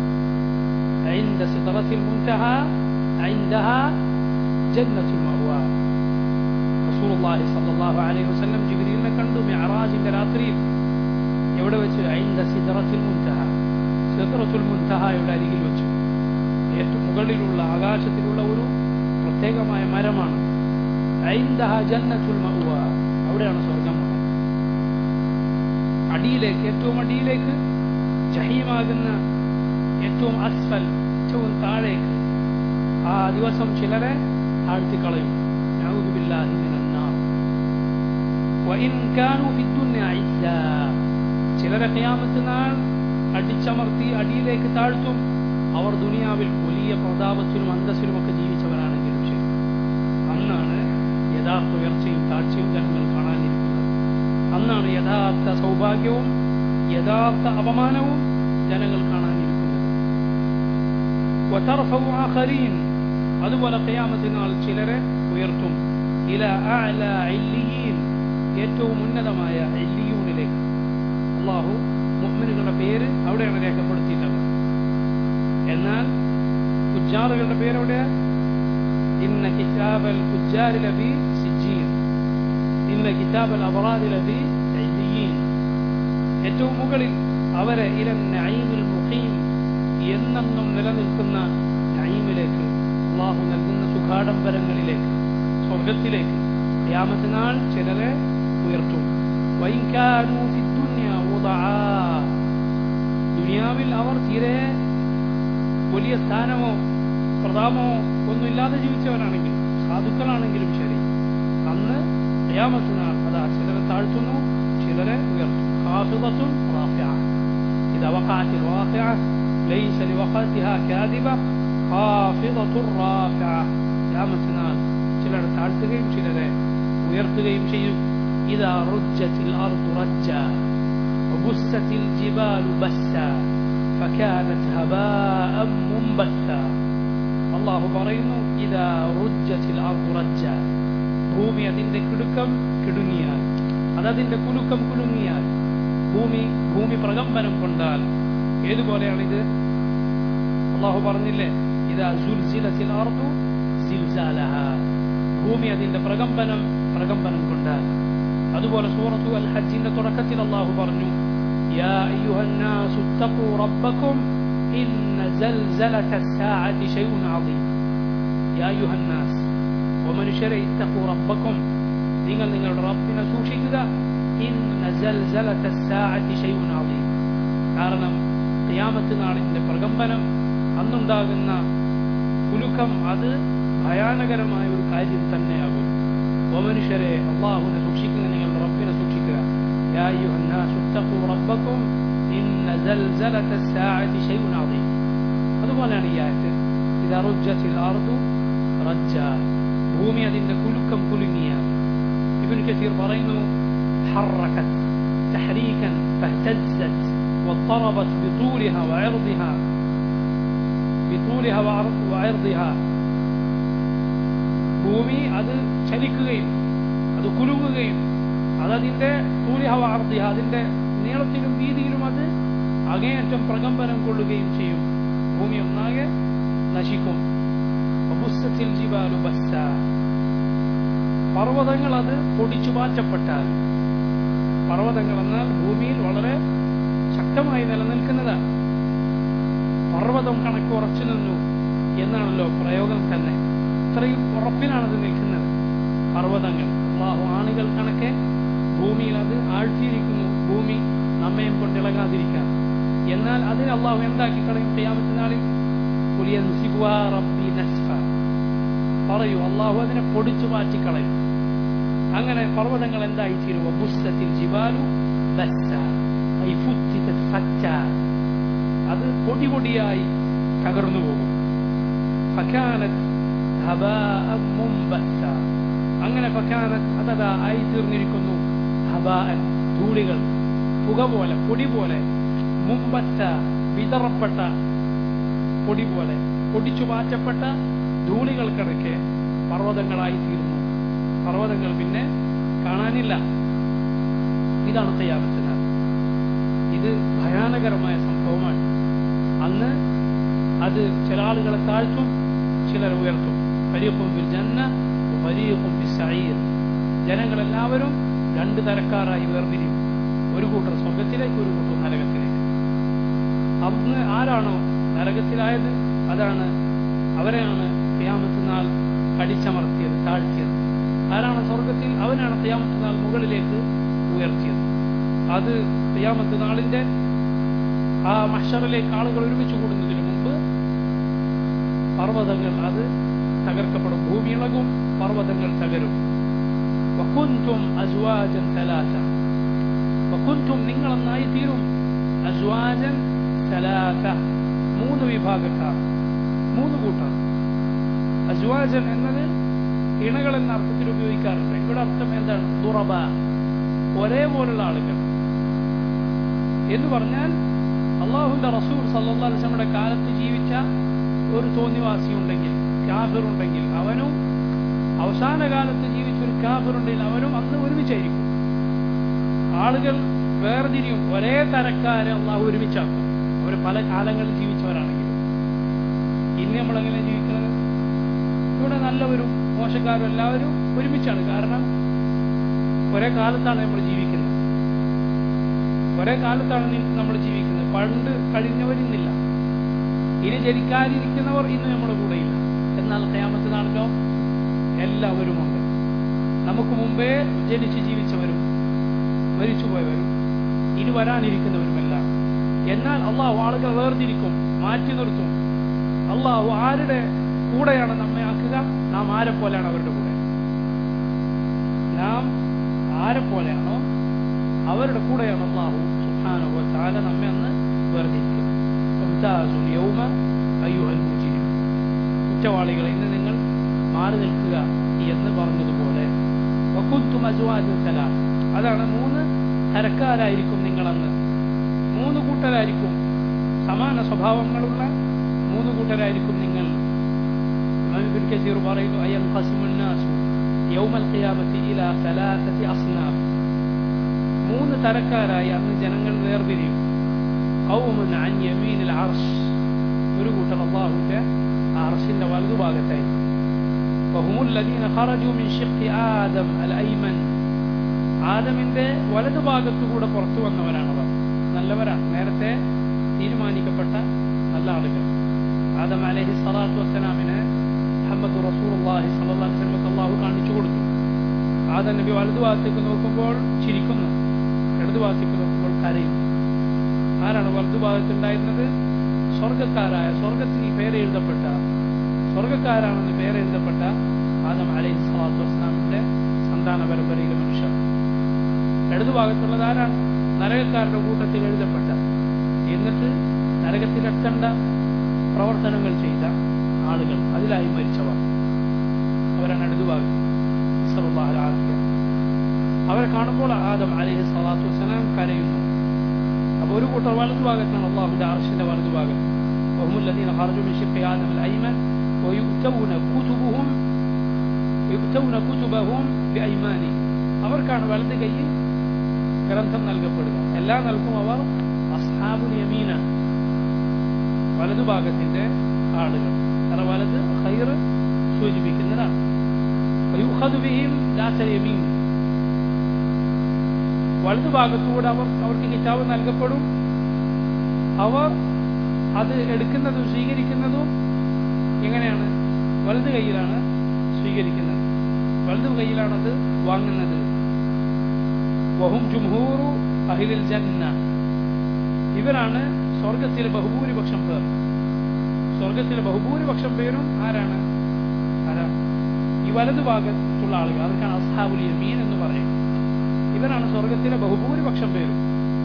عند سدرة المنتهى عندها جنة المأوى رسول الله صلى الله عليه وسلم ജിബ്രീലിനെ കണ്ടു മിഅറാജിന്റെ രാത്രിയിൽ എവിടെ വെച്ച് عند سدرة المنتهى സിദ്റത്തുൽ മുൻതഹയുടെ അരികിൽ വെച്ചു ഏറ്റവും മുകളിലുള്ള ആകാശത്തിലുള്ള ഒരു പ്രത്യേകമായ മരമാണ് ഐന്ദഹ ജന്നത്തുൽ മഅ്വ അവിടെയാണ് സ്വർഗമുള്ളത് അടിയിലേക്ക് ഏറ്റവും അടിയിലേക്ക് ജഹീമാകുന്ന ഏറ്റവും അസ്ഫൽ ഏറ്റവും താഴേക്ക് ആ ദിവസം ചിലരെ താഴ്ത്തിക്കളയും നഊദു ബില്ലാഹി മിനൻ നാർ വഇൻ കാനൂ ഫിദ്ദുന്യ ഇസ്സാ ചിലരെ ഖിയാമത്ത് നാൾ അടിച്ചമർത്തി അടിയിലേക്ക് താഴ്ത്തും അവർ ദുനിയാവിൽ വലിയ പ്രതാപത്തിലും അന്തസ്സിലും ഒക്കെ ജീവിച്ചവരാണെങ്കിലും ശരി അന്നാണ് യഥാർത്ഥ ഉയർച്ചയും താഴ്ചയും ജനങ്ങൾ കാണാനിരിക്കുന്നത് അന്നാണ് യഥാർത്ഥ സൗഭാഗ്യവും യഥാർത്ഥ അപമാനവും ജനങ്ങൾ കാണാനിരിക്കുന്നത് وترفع آخرين അതുപോലെ ഖിയാമത്തിനാൾ ചിലരെ ഉയർത്തും ഇല അഅല ഇല്ലിയീൻ ഏറ്റവും ഉന്നതമായ ഇല്ലിയൂനിലേക്ക് അള്ളാഹു മുഅ്മിനുകളുടെ പേര് അവിടെയാണ് രേഖപ്പെടുത്തിയിട്ടുള്ളത് എന്നാൽ കുജാറുകളുടെ പേര് എവിടെ ഇന്ന കിതാബൽ കുജാരി ലബി സിജീൻ ഇന്ന കിതാബൽ അബറാദി ലബി ഇല്ലിയീൻ ഏറ്റവും മുകളിൽ അവരെ ഇല നഈമിൽ മുഖീം എന്നെന്നും നിലനിൽക്കുന്ന നഈമിലേക്ക് അള്ളാഹു നൽകുന്ന സുഖാഡംബരങ്ങളിലേക്ക് സ്വർഗത്തിലേക്ക് ഖിയാമത്തിനാൾ ചിലരെ ഉയർത്തും വൈകാനൂ ഫിദ്ദുന്യ ഉദആ ദുനിയാവിൽ അവർ തീരെ വലിയ സ്ഥാനമോ പ്രതാപമോ ഒന്നുമില്ലാതെ ജീവിച്ചവരാണെങ്കിൽ സാധുക്കളാണെങ്കിലും ശരി അന്ന് ഖിയാമത്തിനാൾ അതാ ചിലരെ താഴ്ത്തുന്നു ചിലരെ ഉയർത്തും ഖാഫിദത്തുൻ റാഫിഅ إذا وقعت الواقعة ليس لوقعتها كاذبة خافضة رافعة യാമത്തിനാൽ ചിലരെ താഴ്ത്തുകയും ചിലരെ ഉയർത്തുകയും ചെയ്യും إذا رجت الأرض رجا وبست الجبال بسا فكانت هباء منبثا الله പറയുന്നു إذا رجت الأرض رجا ഭൂമി അതിന്റെ കിടുക്കം കിടുങ്ങിയാൽ അതതിന്റെ കുലുക്കം കുലുങ്ങിയാൽ ഭൂമി ഭൂമി പ്രകമ്പനം കൊണ്ടാൽ ഏതുപോലെയാണിത് അള്ളാഹു പറഞ്ഞില്ലേ ഇതാ സുൽസിലത്തിൽ അർദു സിൽസാലഹ ഭൂമി അതിന്റെ പ്രകമ്പനം പ്രകമ്പനം കൊണ്ടാൽ അതുപോലെ സൂറത്തു അൽ ഹജ്ജിന്റെ തുടക്കത്തിൽ അള്ളാഹു പറഞ്ഞു يا أيها الناس اتقوا ربكم إن زلزلة الساعة شيء عظيم يا أيها الناس ومനുഷ്യരെ اتقوا ربكم നിങ്ങൾ നിങ്ങളുടെ റബ്ബിനെ സൂക്ഷിക്കുക ഇന്ന زلزلة الساعة شيء عظيم കാരണം ഖിയാമത്ത് നാളിന്റെ പ്രകമ്പനം അന്നുണ്ടാകുന്ന കുലുക്കം അത് ഭയാനകരമായ ഒരു കാര്യം തന്നെയാകും ഓ മനുഷ്യരെ അള്ളാഹുവിനെ സൂക്ഷിക്കുക നിങ്ങളുടെ റബ്ബിനെ സൂക്ഷിക്കുക يا أيها الناس اتقوا ربكم إن زلزلة الساعة شيء عظيم അതുപോലെയാണ് ഈ ആയത്ത് ഇതാ റുജ്ജത്തിൽ അർദു റജ്ജ ഭൂമി അതിന്റെ കുലുക്കം കുലുങ്ങിയ ഇബിൻ കസീർ പറയുന്നു حركت تحريكا فاهتزت واضطربت بطولها وعرضها بطولها وعرض وعرضها ഭൂമി അത് ചലിക്കുകയും അത് കുലുങ്ങുകയും അതതിന്റെ തൂലിഹ വാർത്തിഹ അതിന്റെ നീളത്തിലും വീതിയിലും അത് അങ്ങേയറ്റം പ്രകമ്പനം കൊള്ളുകയും ചെയ്യും ഭൂമി ഒന്നാകെ നശിക്കും വബുസ്സത്തിൽ ജിബാലു ബസ്സ പർവ്വതങ്ങൾ അത് പൊടിച്ചു മാറ്റപ്പെട്ടാൽ പർവ്വതങ്ങൾ എന്നാൽ ഭൂമിയിൽ വളരെ ശക്തമായി നിലനിൽക്കുന്നതാണ് പർവ്വതം കണക്ക് ഉറച്ചു നിന്നു എന്നാണല്ലോ പ്രയോഗം തന്നെ ഇത്രയും ഉറപ്പിലാണത് നിൽക്കുന്നത് പർവ്വതങ്ങൾ അള്ളാഹു ആണുകൾ കണക്കെ ഭൂമിയിൽ അത് ആഴ്ത്തിയിരിക്കുന്നു ഭൂമി നമ്മയും കൊണ്ടിളകാതിരിക്കാൻ എന്നാൽ അതിന് അള്ളാഹു എന്താക്കി കളയും ചെയ്യാമത്തെ നാളിൽ കുലിയൻസിബുവാ റബ്ബി നസ്ഫ പറയൂ അള്ളാഹു അതിനെ പൊടിച്ചു മാറ്റിക്കളയും അങ്ങനെ പർവ്വതങ്ങൾ എന്തായി തീരുവോ ബുസ്സത്തിൽ ജിബാലു ബസ്സ ഐ ഫുത്തിതത് ഫറ്റ അത് പൊടി പൊടിയായി തകർന്നു പോകും ഫക്കാനത്ത് ഹബാഅ മുംബസ്സ അങ്ങനെ ഫക്കാനത്ത് അതതാ ആയി തീർന്നിരിക്കുന്നു ഹബാഅൻ ധൂളികൾ പുക പോലെ പൊടി പോലെ മുമ്പറ്റ വിതറപ്പെട്ട പൊടി പോലെ പൊടിച്ചു മാറ്റപ്പെട്ട ധൂളികൾക്കിടയ്ക്ക് പർവ്വതങ്ങളായി തീർന്നു പർവ്വതങ്ങൾ പിന്നെ കാണാനില്ല ഇതാണ് തയ്യാമത്തിന് ഇത് ഭയാനകരമായ സംഭവമാണ് അന്ന് അത് ചില ആളുകളെ താഴ്ത്തും ചിലരെ ഉയർത്തും ഫരീഖും ബിൽ ജന്ന ഫരീഖും ബിൽ സഈർ ജനങ്ങളെല്ലാവരും രണ്ട് തരക്കാരായി വേർതിരിയും ഒരു കൂട്ടർ സ്വർഗത്തിലേക്ക് ഒരു കൂട്ടർ നരകത്തിലേക്ക് അന്ന് ആരാണോ നരകത്തിലായത് അതാണ് അവരെയാണ് ക്യാമത്ത് നാൾ അടിച്ചമർത്തിയത് താഴ്ത്തിയത് ആരാണ് സ്വർഗത്തിൽ അവനാണ് ക്യാമത്ത് നാൾ മുകളിലേക്ക് ഉയർത്തിയത് അത് ക്യാമത്ത് നാളിന്റെ ആ മഷറിലേക്ക് ആളുകൾ ഒരുമിച്ച് കൂടുന്നതിന് മുമ്പ് പർവ്വതങ്ങൾ അത് തകർക്കപ്പെടും ഭൂമി ഇളകും പർവ്വതങ്ങൾ തകരും വക്കുൻതും അസ്വാജൻ തലാസ വക്കുൻതും നിങ്ങളെന്നായി തീരും അസ്വാജൻ തലാസ മൂന്ന് വിഭാഗക്കാർ മൂന്ന് കൂട്ടർ അസ്വാജൻ എന്നത് ഇണകൾ എന്ന അർത്ഥത്തിൽ ഉപയോഗിക്കാറുണ്ട് ഇവിടെ അർത്ഥം എന്താണ് ദുറബ ഒരേപോലുള്ള ആളുകൾ എന്ന് പറഞ്ഞാൽ അള്ളാഹുന്റെ റസൂൽ സല്ലാ അലിസ്ലമിയുടെ കാലത്ത് ജീവിച്ച ഒരു തോന്നിവാസി ഉണ്ടെങ്കിൽ കാഫിറുണ്ടെങ്കിൽ അവനും അവസാന കാലത്ത് ജീവിച്ച ഒരു കാഫിറുണ്ടെങ്കിൽ അവനും അന്ന് ഒരുമിച്ചായിരിക്കും ആളുകൾ വേർതിരിയും ഒരേ തരക്കാരെ അള്ളാഹു ഒരുമിച്ചാക്കും അവർ പല കാലങ്ങളിൽ ജീവിച്ചവരാണെങ്കിലും ഇന്ന് നമ്മളെങ്ങനെ ജീവിക്കുന്നത് ഇവിടെ നല്ലവരും മോശക്കാരും എല്ലാവരും ഒരുമിച്ചാണ് കാരണം ഒരേ കാലത്താണ് നമ്മൾ ജീവിക്കുന്നത് ഒരേ കാലത്താണ് നമ്മൾ ജീവിക്കുന്നത് പണ്ട് കഴിഞ്ഞവരിന്നില്ല ഇനി ജനിക്കാനിരിക്കുന്നവർ ഇന്ന് നമ്മുടെ കൂടെയില്ല എന്നാൽ കയാമത്തിനാണല്ലോ എല്ലാവരുമുണ്ട് നമുക്ക് മുമ്പേ ജനിച്ച് ജീവിച്ചവരും മരിച്ചുപോയവരും ഇനി വരാനിരിക്കുന്നവരുമെല്ലാം എന്നാൽ അള്ളാഹു ആളുകൾ വേർതിരിക്കും മാറ്റി നിർത്തും അള്ളാഹു ആരുടെ കൂടെയാണ് നമ്മെ ആക്കുക നാം ആരെ പോലെയാണ് അവരുടെ കൂടെ നാം ആരെ പോലെയാണോ അവരുടെ കൂടെയാണ് അള്ളാഹു സുഹാനോ ചാല നമ്മെ അന്ന് വേർതിരിക്കുന്നത് യൗമ അയ്യുഹൽ മുജിരിം കുറ്റവാളികളെ ഇന്ന് നിങ്ങൾ മാറി നിൽക്കുക എന്ന് പറഞ്ഞതുപോലെ വക്കുത്തും അജുവാജും സലാം അതാണ് മൂന്ന് തരക്കാരായിരിക്കും നിങ്ങളന്ന് മൂന്ന് കൂട്ടരായിരിക്കും സമാന സ്വഭാവങ്ങളുള്ള മൂന്ന് കൂട്ടരായിരിക്കും നിങ്ങൾ കസീർ പറയുന്നു അയ്യം ഖസിമുന്നാസു യൗമൽ ഖിയാമത്തി ഇല സലാസത്തി അസ്നാബ് മൂന്ന് തരക്കാരായി അന്ന് ജനങ്ങൾ വേർതിരിയും ഖൗമുൻ അൻ യമീനിൽ അർഷ് ഒരു കൂട്ടർ അള്ളാഹുവിന്റെ അർഷിന്റെ വലതുഭാഗത്തായി وهم الذين خرجوا من شق آدم الأيمن ആദമിന്റെ വലതുഭാഗത്തുകൂടെ പുറത്തു വന്നവരാണവർ നല്ലവരാണ് നേരത്തെ തീരുമാനിക്കപ്പെട്ട നല്ല ആളുകൾ ആദം അലഹി സ്വലാത്തു വസ്സലാമിന് മുഹമ്മദ് റസൂർഹി സല്ലാസ്ലമക്ക് അള്ളാഹു കാണിച്ചു കൊടുത്തു ആദം നബി വലതുഭാഗത്തേക്ക് നോക്കുമ്പോൾ ചിരിക്കുന്നു ഇടതുഭാഗത്തേക്ക് നോക്കുമ്പോൾ കരയുന്നു ആരാണ് വലതുഭാഗത്തുണ്ടായിരുന്നത് സ്വർഗക്കാരായ സ്വർഗത്തിൽ പേരെഴുതപ്പെട്ട സ്വർഗക്കാരാണെന്ന് പേരെഴുതപ്പെട്ട ആദം അലൈഹി സ്വലാത്തു വസ്സലാമിന്റെ സന്താന പരമ്പരയിലെ മനുഷ്യർ ഇടതുഭാഗത്തുള്ളത് ആരാണ് നരകക്കാരുടെ കൂട്ടത്തിൽ എഴുതപ്പെട്ട എന്നിട്ട് നരകത്തിലെത്തേണ്ട പ്രവർത്തനങ്ങൾ ചെയ്ത ആളുകൾ അതിലായി മരിച്ചവർ അവരാണ് ഇടതുഭാഗം സറുല്ലാഹുലാഹിയ അവരെ കാണുമ്പോൾ ആദം അലൈഹി സ്വലാത്തു വസ്സലാം കരയുന്നു അപ്പൊ ഒരു കൂട്ടർ വലതുഭാഗത്താണ് അള്ളാഹുന്റെ ആർഷിന്റെ വലതുഭാഗം وهم الذين خرجوا من شق آدم الأيمن ويؤتون كتبهم يؤتون كتبهم بأيمانهم അവർക്കാണ് വലത് കൈയിൽ ഗ്രന്ഥം നൽകപ്പെടുക എല്ലാം നൽകും അവർ അസ്ഹാബുൽ യമീന വലതുഭാഗത്തിന്റെ ആളുകൾ കാരണം വലത് ഹൈർ സൂചിപ്പിക്കുന്നതാണ് യമീൻ വലതുഭാഗത്തുകൂടെ അവർ അവർക്ക് കിതാബ് നൽകപ്പെടും അവർ അത് എടുക്കുന്നതും സ്വീകരിക്കുന്നതും എങ്ങനെയാണ് വലത് കൈയിലാണ് സ്വീകരിക്കുന്നത് വലതു കൈയിലാണത് വാങ്ങുന്നത് വഹും ജുംഹൂറു അഹിലിൽ ജന്ന ഇവരാണ് സ്വർഗത്തിലെ ബഹുഭൂരിപക്ഷം പേർ സ്വർഗത്തിലെ ബഹുഭൂരിപക്ഷം പേരും ആരാണ് ആരാ ഈ വലതു ഭാഗത്തുള്ള ആളുകൾ അതൊക്കെയാണ് അസ്ഹാബുൽ യമീൻ എന്ന് പറയും ഇവരാണ് സ്വർഗത്തിലെ ബഹുഭൂരിപക്ഷം പേരും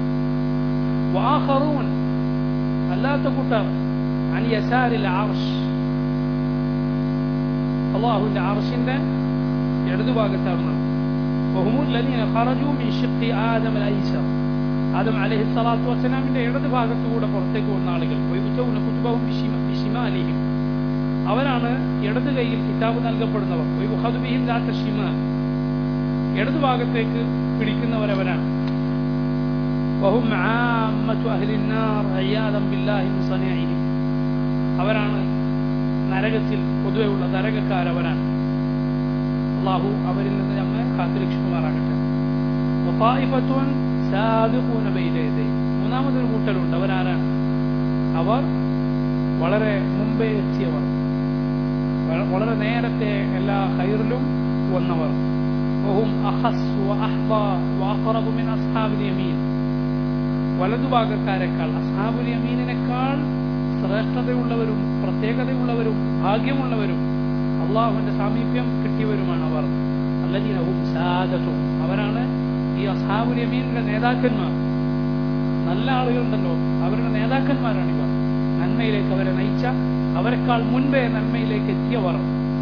വാഹറൂൻ അല്ലാത്ത കൂട്ടർ അൻ യസാരിൽ ആർഷ് അള്ളാഹുവിന്റെ ആർഷിന്റെ ഇടതുഭാഗത്താണ് وهم الذين خرجوا من شق آدم الأيسر ആദം അലഹി സ്വലാത്തു വസ്സലാമിന്റെ ഇടത് ഭാഗത്തുകൂടെ പുറത്തേക്ക് വന്ന ആളുകൾ കുത്തുബവും ബിഷിമാലിഹിം അവരാണ് ഇടത് കൈയിൽ കിതാബ് നൽകപ്പെടുന്നവർ വൈബുഹദുബിഹിം ദാത്ത ഷിമാൽ ഇടതു ഭാഗത്തേക്ക് പിടിക്കുന്നവരവരാണ് വഹും ആമ്മത്തു അഹ്ലിന്നാർ അയ്യാദം ബില്ലാഹി മിൻ സനീഇഹിം അവരാണ് നരകത്തിൽ പൊതുവെയുള്ള നരകക്കാരവരാണ് അള്ളാഹു അവരിൽ നിന്ന് നമ്മെ കാത്തുരക്ഷിക്കുമാറാകട്ടെ വഫായിഫത്തുൻ സാബിഖൂന ബൈന യദൈ മൂന്നാമതൊരു കൂട്ടരുണ്ട് അവരാരാണ് അവർ വളരെ മുമ്പേ എത്തിയവർ വളരെ നേരത്തെ എല്ലാ ഹൈറിലും വന്നവർ وهم أخص وأحظى وأقرب من أصحاب اليمين വലതുഭാഗക്കാരെക്കാൾ അസ്ഹാബുൽ യമീനിനേക്കാൾ ശ്രേഷ്ഠതയുള്ളവരും പ്രത്യേകതയുള്ളവരും ഭാഗ്യമുള്ളവരും അള്ളാഹുവിന്റെ സാമീപ്യം കിട്ടിയവരുമാണ് അവർ അല്ലദീനഹും സാദത്തും അവരാണ് ഈ അസ്ഹാബുൽ യമീനിന്റെ നേതാക്കന്മാർ നല്ല ആളുകളുണ്ടല്ലോ അവരുടെ നേതാക്കന്മാരാണിവർ നന്മയിലേക്ക് അവരെ നയിച്ച അവരെക്കാൾ മുൻപേ നന്മയിലേക്ക് എത്തിയവർ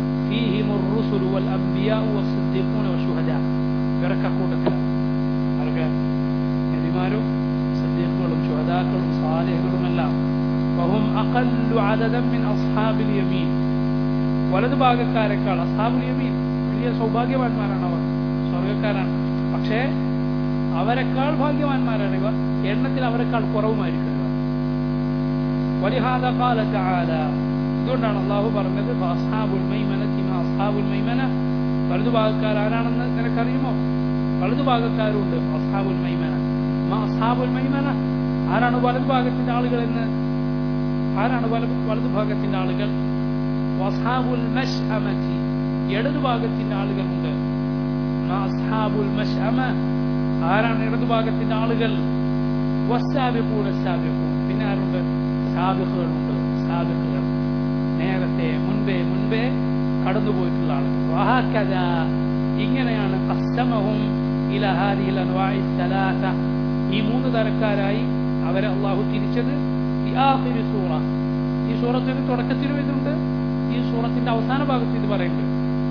ഇവരൊക്കെ കൂട്ടത്തിൽ അവർക്ക് നബിമാരും സദ്യക്കുകളും ശുഹദാക്കളും സാലിഹുകളുമെല്ലാം വഹും അഖല്ലു അദദൻ മിൻ അസ്ഹാബിൽ യമീൻ വലതുഭാഗക്കാരെക്കാൾ അസ്ഹാബുൽ യമീൻ വലിയ സൗഭാഗ്യവാന്മാരാണ് അവർ സ്വർഗക്കാരാണ് പക്ഷേ അവരെക്കാൾ ഭാഗ്യവാന്മാരാണ് ഇവർ എണ്ണത്തിൽ അവരെക്കാൾ കുറവുമായിരിക്കും ഇവർ വലിഹാദ قال تعالى ഇതുകൊണ്ടാണ് അള്ളാഹു പറഞ്ഞത് അസ്ഹാബുൽ മൈമന അസ്ഹാബുൽ മൈമന വലതുഭാഗക്കാർ ആരാണെന്ന് നിനക്കറിയുമോ വലതുഭാഗക്കാരുണ്ട് അസ്ഹാബുൽ മൈമന അസ്ഹാബുൽ മൈമന ആരാണ് വലതുഭാഗത്തിന്റെ ആളുകൾ എന്ന് ആരാണ് വലതുഭാഗത്തിന്റെ ആളുകൾ അസ്ഹാബുൽ മഷ്അമതി ഇടതുഭാഗത്തിന്റെ ആളുകളുണ്ട് അസ്ഹാബുൽ മഷ്അമ ആരാണ് ഇടതുഭാഗത്തിന്റെ ആളുകൾ വസ്സാബിഖൂൻ സാബിഖൂൻ പിന്നെ ആരുണ്ട് സാബിഖുകളുണ്ട് സാബിഖുകൾ നേരത്തെ മുൻപേ മുൻപേ കടന്നുപോയിട്ടുള്ള ആളുകൾ വഹാക്കഥ ഇങ്ങനെയാണ് കസ്റ്റമഹും ഇലഹാദിൽ അൻവാഇ സലാസ ഈ മൂന്ന് തരക്കാരായി അവരെ അള്ളാഹു തിരിച്ചത് ഈ ആഖിരി സൂറ ഈ സൂറത്തിന് തുടക്കത്തിലും ഇതുണ്ട് ഈ സൂറത്തിന്റെ അവസാന ഭാഗത്ത് ഇത് പറയുന്നുണ്ട്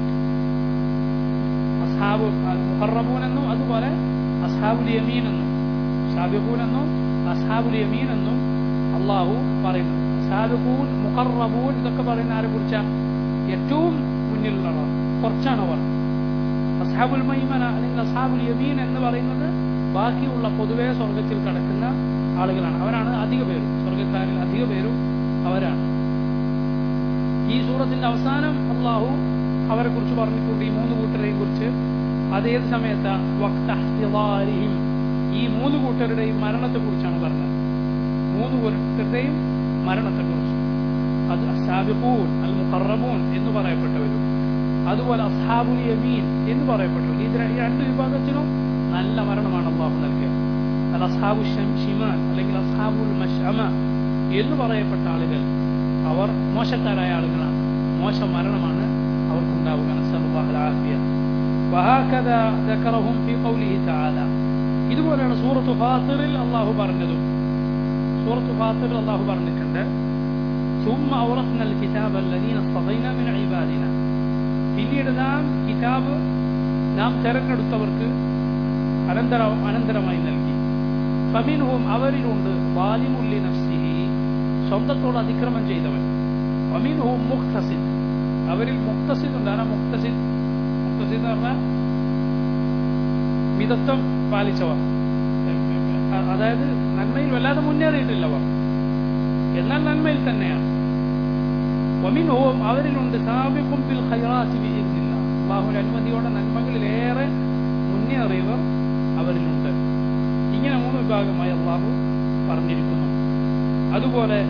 അസ്ഹാബു മുഹറബൂൻ എന്നും അതുപോലെ അസ്ഹാബുൽ യമീൻ എന്നും സാബിഖൂൻ എന്നും അസ്ഹാബുൽ യമീൻ എന്നും അള്ളാഹു പറയുന്നു സാബിഖൂൻ മുഖറബൂൻ ഇതൊക്കെ പറയുന്ന ആരെ കുറിച്ചാണ് ഏറ്റവും മുന്നിലുള്ളവർ കുറച്ചാണ് അവർ അസ്ഹാബുൽ മൈമന അല്ലെങ്കിൽ അസ്ഹാബുൽ യമീൻ എന്ന് പറയുന്നത് ബാക്കിയുള്ള പൊതുവെ സ്വർഗത്തിൽ കിടക്കുന്ന ആളുകളാണ് അവരാണ് അധിക പേരും സ്വർഗക്കാരിൽ അധിക പേരും അവരാണ് ഈ സൂറത്തിന്റെ അവസാനം അള്ളാഹു അവരെ കുറിച്ച് പറഞ്ഞിട്ടുണ്ട് ഈ മൂന്ന് കൂട്ടരെയും കുറിച്ച് അതേത് സമയത്താണ് വക്തഹിം ഈ മൂന്ന് കൂട്ടരുടെയും മരണത്തെക്കുറിച്ചാണ് പറഞ്ഞത് മൂന്ന് കൂട്ടരുടെയും മരണത്തെക്കുറിച്ച് അത് അസാബിഖൂൻ അൽ മുഖറബൂൻ എന്ന് പറയപ്പെട്ടവരും അതുപോലെ അസ്ഹാബുൽ യമീൻ എന്ന് പറയപ്പെട്ടവർ ഇത് ഈ രണ്ട് വിഭാഗത്തിനും നല്ല മരണമാണ് അള്ളാഹു നൽകിയത് അൽ അസ്ഹാബു ഷിമാൻ അല്ലെങ്കിൽ അസ്ഹാബുൽ മഷമ എന്ന് പറയപ്പെട്ട ആളുകൾ അവർ മോശക്കാരായ ആളുകളാണ് മോശം മരണമാണ് അവർക്കുണ്ടാവുക നസ്അലുല്ലാഹുൽ وهكذا ذكرهم في قوله تعالى ഇതുപോലെയാണ് സൂറത്ത് ഫാത്തിറിൽ അള്ളാഹു പറഞ്ഞതും സൂറത്ത് ഫാത്തിറിൽ അള്ളാഹു പറഞ്ഞിട്ടുണ്ട് ثم أورثنا الكتاب الذين اصطفينا من عبادنا പിന്നീട് നാം കിതാബ് നാം തെരഞ്ഞെടുത്തവർക്ക് അനന്തര അനന്തരമായി നൽകി ഫമിൻഹും അവരിലുണ്ട് വാലിമുല്ലി നഫ്സിഹി സ്വന്തത്തോട് അതിക്രമം ചെയ്തവൻ ഫമിൻഹും മുഖ്തസിദ് അവരിൽ മുക്തസിദ് ഉണ്ട് ആരാ മുക്തസിദ് മുക്തസിദ് എന്ന് പറഞ്ഞാൽ മിതത്വം പാലിച്ചവർ അതായത് നന്മയിൽ വല്ലാതെ മുന്നേറിയിട്ടില്ലവർ എന്നാൽ നന്മയിൽ തന്നെയാണ് വമിൻഹും അവരിലുണ്ട് സാബിഖും ബിൽ ഖൈറാത്തി ബിഇذنില്ല അല്ലാഹുവിന്റെ അനുമതിയോടെ നന്മകളിലേറെ മുന്നേറിയവർ അവരിലുണ്ട് ഇങ്ങനെ മൂന്ന് വിഭാഗമായി അള്ളാഹു പറഞ്ഞിരിക്കുന്നു അതുപോലെ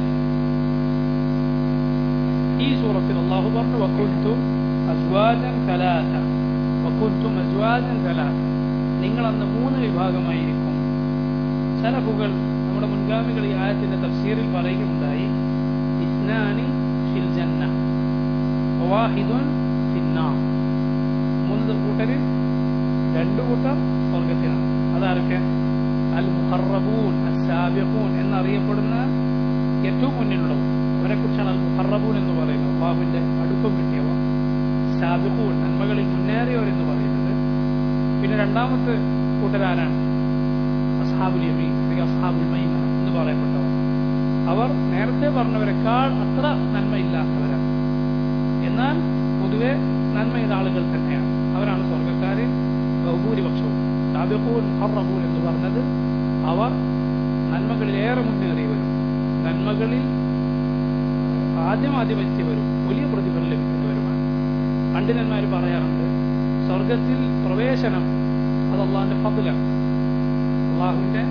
ഈ സൂറത്തിൽ അള്ളാഹു പറഞ്ഞു വക്കുൽത്തും അസ്വാജൻ കലാത്ത വക്കുൽത്തും അസ്വാജൻ കലാത്ത നിങ്ങൾ അന്ന് മൂന്ന് വിഭാഗമായിരിക്കും സലഫുകൾ നമ്മുടെ മുൻഗാമികൾ ഈ ആയത്തിന്റെ തഫ്സീറിൽ പറയുകയുണ്ടായി ഇസ്നാനി ഫിൽ ജന്ന വാഹിദുൻ ഫിന്നാർ മൂന്ന് കൂട്ടരിൽ രണ്ടു കൂട്ടർ സ്വർഗത്തിനാണ് അതാരൊക്കെ അൽ മുഹറബൂൻ അസാബിഖൂൻ എന്നറിയപ്പെടുന്ന ഏറ്റവും മുന്നിലുള്ളവർ അവരെ കുറിച്ചാണ് അൽ മുഹറബൂൻ എന്ന് പറയുന്നത് അള്ളാഹുവിന്റെ അടുപ്പം കിട്ടിയവർ സാബിഖൂൻ നന്മകളിൽ മുന്നേറിയവർ എന്ന് പറയുന്നത് പിന്നെ രണ്ടാമത്തെ കൂട്ടരാരാണ് അസ്ഹാബുൽ യമീൻ അല്ലെങ്കിൽ അസ്ഹാബുൽ മൈമന എന്ന് പറയപ്പെട്ടവർ അവർ നേരത്തെ പറഞ്ഞവരെക്കാൾ അത്ര നന്മയില്ലാത്തവരാണ് എന്നാൽ പൊതുവെ നന്മയുടെ ആളുകൾ തന്നെയാണ് അവരാണ് സ്വർഗക്കാരിൽ ബഹുഭൂരിപക്ഷവും സാബിഖൂൻ ഹറബൂൻ എന്ന് പറഞ്ഞത് അവർ നന്മകളിലേറെ മുന്നേറിയവരും നന്മകളിൽ ആദ്യം ആദ്യം എത്തിയവരും വലിയ പ്രതിഫലം ലഭിക്കുന്നവരുമാണ് പണ്ഡിതന്മാർ പറയാറുണ്ട് സ്വർഗത്തിൽ പ്രവേശനം അത് അള്ളാഹിന്റെ ഫതിലാണ് അള്ളാഹുവിന്റെ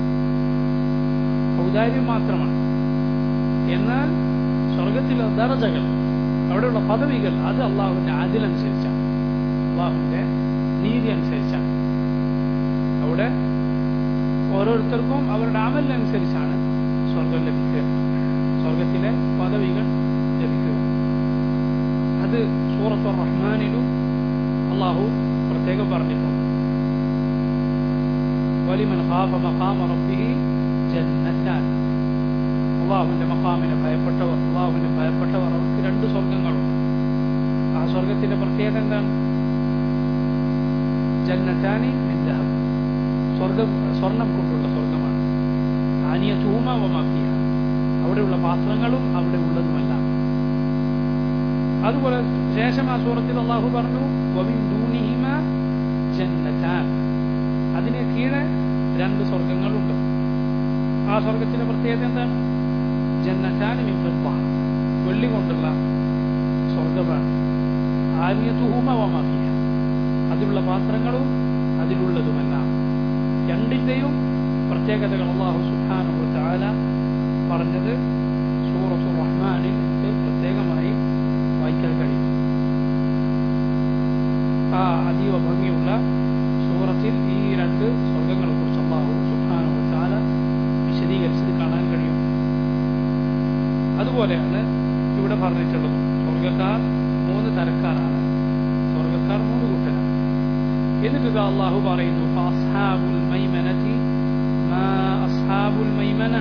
ഔദാര്യം മാത്രമാണ് എന്നാൽ സ്വർഗത്തിലെ ദർജകൾ അവിടെയുള്ള പദവികൾ അത് അള്ളാഹുവിന്റെ അതിലനുസരിച്ചാണ് അള്ളാഹുവിന്റെ നീതി അനുസരിച്ചാണ് അവിടെ ഓരോരുത്തർക്കും അവരുടെ അമലിനനുസരിച്ചാണ് സ്വർഗം ലഭിക്കുക സ്വർഗത്തിലെ പദവികൾ ലഭിക്കുക അത് സൂറത്ത് റഹ്മാനിലും അള്ളാഹു പ്രത്യേകം പറഞ്ഞിട്ടുണ്ട് വലിമൻ ഖാഫ മഖാമ റബ്ബിഹി ജന്നത്താൻ അള്ളാഹുവിന്റെ മഖാമിനെ ഭയപ്പെട്ടവർ അള്ളാഹുവിനെ ഭയപ്പെട്ടവർ അവർക്ക് രണ്ട് സ്വർഗങ്ങളുണ്ട് ആ സ്വർഗത്തിന്റെ പ്രത്യേകത എന്താണ് ജന്നത്താനി മിന്ദഹം സ്വർഗം സ്വർണം കൊണ്ടുള്ള സ്വർഗമാണ് ആനിയ തൂമവമാക്കിയ അവിടെയുള്ള പാത്രങ്ങളും അവിടെ ഉള്ളതുമല്ല അതുപോലെ ശേഷം ആ സൂറത്തിൽ അള്ളാഹു പറഞ്ഞു വമിൻ ദൂനിഹിമ ജന്നത്താൻ അതിന് കീഴെ രണ്ട് സ്വർഗങ്ങളുണ്ട് ആ സ്വർഗത്തിന്റെ പ്രത്യേകത എന്താണ് ജന്നത്താന് മിമ്പ വെള്ളി കൊണ്ടുള്ള സ്വർഗമാണ് ആര്യതുഹുമവമാക്കിയ അതിലുള്ള പാത്രങ്ങളും അതിലുള്ളതുമെല്ലാം രണ്ടിന്റെയും പ്രത്യേകതകൾ അള്ളാഹു സുഹാനു താല പറഞ്ഞത് സൂറത്തു റഹ്മാനിൽ എനിക്ക് പ്രത്യേകമായി വായിക്കാൻ കഴിയും ആ അതീവ ഭംഗിയുള്ള സൂറത്തിൽ ഈ രണ്ട് സ്വർഗങ്ങളെ കുറിച്ച് അള്ളാഹു സുഹാനു താല വിശദീകരിച്ചത് കാണാൻ കഴിയും അതുപോലെയാണ് ഇവിടെ പറഞ്ഞിട്ടുള്ളത് സ്വർഗക്കാർ മൂന്ന് തരക്കാരാണ് സ്വർഗക്കാർ മൂന്ന് കൂട്ടരാണ് എന്നിട്ട് ഇത് അള്ളാഹു പറയുന്നു ഫഅസ്ഹാബുൽ മൈമനതി മാ അസ്ഹാബുൽ മൈമന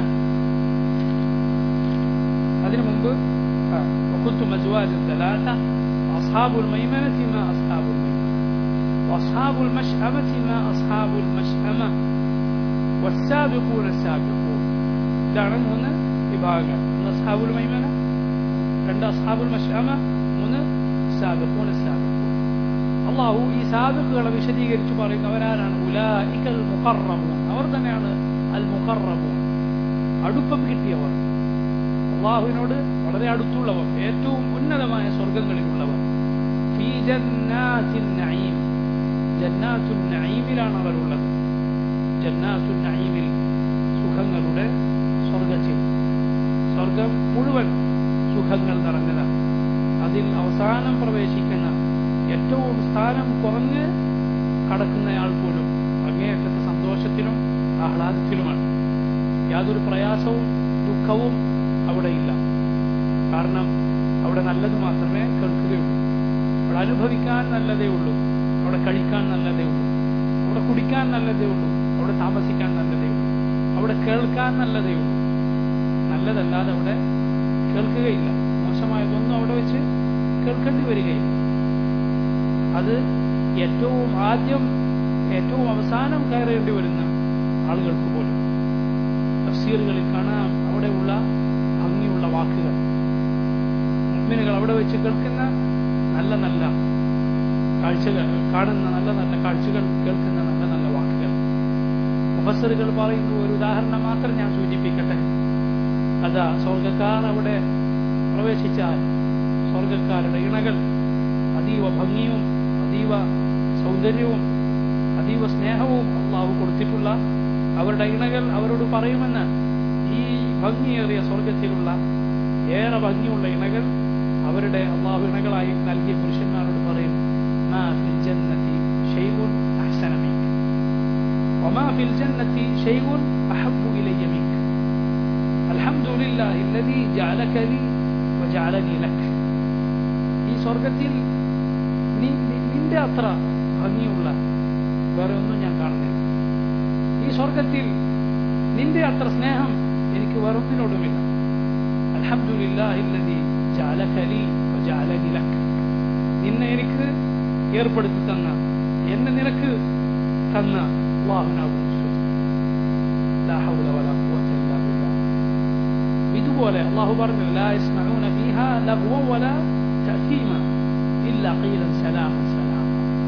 അതിനു മുമ്പ് وكنتم أزواجا ثلاثة أصحاب الميمنة ما أصحاب الميمنة وأصحاب المشأمة ما أصحاب المشأمة والسابقون السابقون ഇതാണ് മൂന്ന് വിഭാഗങ്ങൾ ഒന്ന് അസ്ഹാബുൽ മൈമന രണ്ട് അസ്ഹാബുൽ മഷാമ മൂന്ന് സാബിഖൂൻ സാബിഖൂൻ അള്ളാഹു ഈ സാബിഖുകളെ വിശദീകരിച്ച് പറയുന്നവരാരാണ് ഉലായിക്കൽ മുഖറമൂൻ അവർ തന്നെയാണ് അൽ മുഖറമൂൻ അടുപ്പം കിട്ടിയവർ അള്ളാഹുവിനോട് വളരെ അടുത്തുള്ളവർ ഏറ്റവും ഉന്നതമായ സ്വർഗങ്ങളിലുള്ളവർ ഫീ ജന്നാത്തിൻ നഈം ജന്നാത്തുൻ നഈമിലാണ് അവരുള്ളത് ജന്നാത്തു നഈമിൽ സുഖങ്ങളുടെ സ്വർഗത്തിൽ സ്വർഗം മുഴുവൻ സുഖങ്ങൾ നിറഞ്ഞതാണ് അതിൽ അവസാനം പ്രവേശിക്കുന്ന ഏറ്റവും സ്ഥാനം കുറഞ്ഞ് കടക്കുന്നയാൾ പോലും അങ്ങേയറ്റത്തെ സന്തോഷത്തിലും ആഹ്ലാദത്തിലുമാണ് യാതൊരു പ്രയാസവും ദുഃഖവും അവിടെ ഇല്ല കാരണം അവിടെ നല്ലത് മാത്രമേ കേൾക്കുകയുള്ളൂ അവിടെ അനുഭവിക്കാൻ നല്ലതേ ഉള്ളൂ അവിടെ കഴിക്കാൻ നല്ലതേ ഉള്ളൂ അവിടെ കുടിക്കാൻ നല്ലതേ ഉള്ളൂ അവിടെ താമസിക്കാൻ നല്ലതേ ഉള്ളൂ അവിടെ കേൾക്കാൻ നല്ലതേ ഉള്ളൂ നല്ലതല്ലാതെ അവിടെ കേൾക്കുകയില്ല മോശമായതൊന്നും അവിടെ വെച്ച് കേൾക്കേണ്ടി വരികയില്ല അത് ഏറ്റവും ആദ്യം ഏറ്റവും അവസാനം കയറേണ്ടി വരുന്ന ആളുകൾക്ക് പോലും തഫ്സീറുകളിൽ കാണാം അവിടെയുള്ള ഭംഗിയുള്ള വാക്കുകൾ മുഗ്മിനുകൾ അവിടെ വെച്ച് കേൾക്കുന്ന നല്ല നല്ല കാഴ്ചകൾ കാണുന്ന നല്ല നല്ല കാഴ്ചകൾ കേൾക്കുന്ന നല്ല നല്ല വാക്കുകൾ മുഫസറുകൾ പറയുന്നു ഒരു ഉദാഹരണം മാത്രം ഞാൻ സൂചിപ്പിക്കട്ടെ അതാ സ്വർഗക്കാർ അവിടെ പ്രവേശിച്ചാൽ സ്വർഗക്കാരുടെ ഇണകൾ അതീവ ഭംഗിയും അതീവ സൗന്ദര്യവും അതീവ സ്നേഹവും അള്ളാഹു കൊടുത്തിട്ടുള്ള അവരുടെ ഇണകൾ അവരോട് പറയുമെന്ന് ഈ ഭംഗിയേറിയ സ്വർഗത്തിലുള്ള ഏറെ ഭംഗിയുള്ള ഇണകൾ അവരുടെ അള്ളാഹു ഇണകളായി നൽകിയ പുരുഷന്മാരോട് പറയും മാ ഫിൽ ജന്നത്തി ഷൈഉൻ അഹ്സന മിൻക وما في الجنة شيء أحب إلي منك الحمد لله الذي جعلك لي وجعلني لك ഈ സ്വർഗത്തിൽ നിന്റെ അത്ര ഭംഗിയുള്ള വേറെ ഒന്നും ഞാൻ കാണുന്നില്ല ഈ സ്വർഗത്തിൽ നിന്റെ അത്ര സ്നേഹം എനിക്ക് വേറൊന്നിനോടുമില്ല അൽഹംദുലില്ലാഹില്ലദി ജഅലക ലീ വജഅലനി ലക് നിന്നെ എനിക്ക് ഏർപ്പെടുത്തി തന്ന എന്നെ നിനക്ക് തന്ന അല്ലാഹുവിനാകുന്നു ലാ ഹൗല വലാ ഖുവത ഇല്ലാ ബില്ലാഹ് ഇതുപോലെ അല്ലാഹു പറഞ്ഞു ലാ യസ്മഊന ഫീഹാ ലഗ്വ വലാ തഅതീമ ഇല്ലാ ഖീലൻ സലാമൻ സലാമ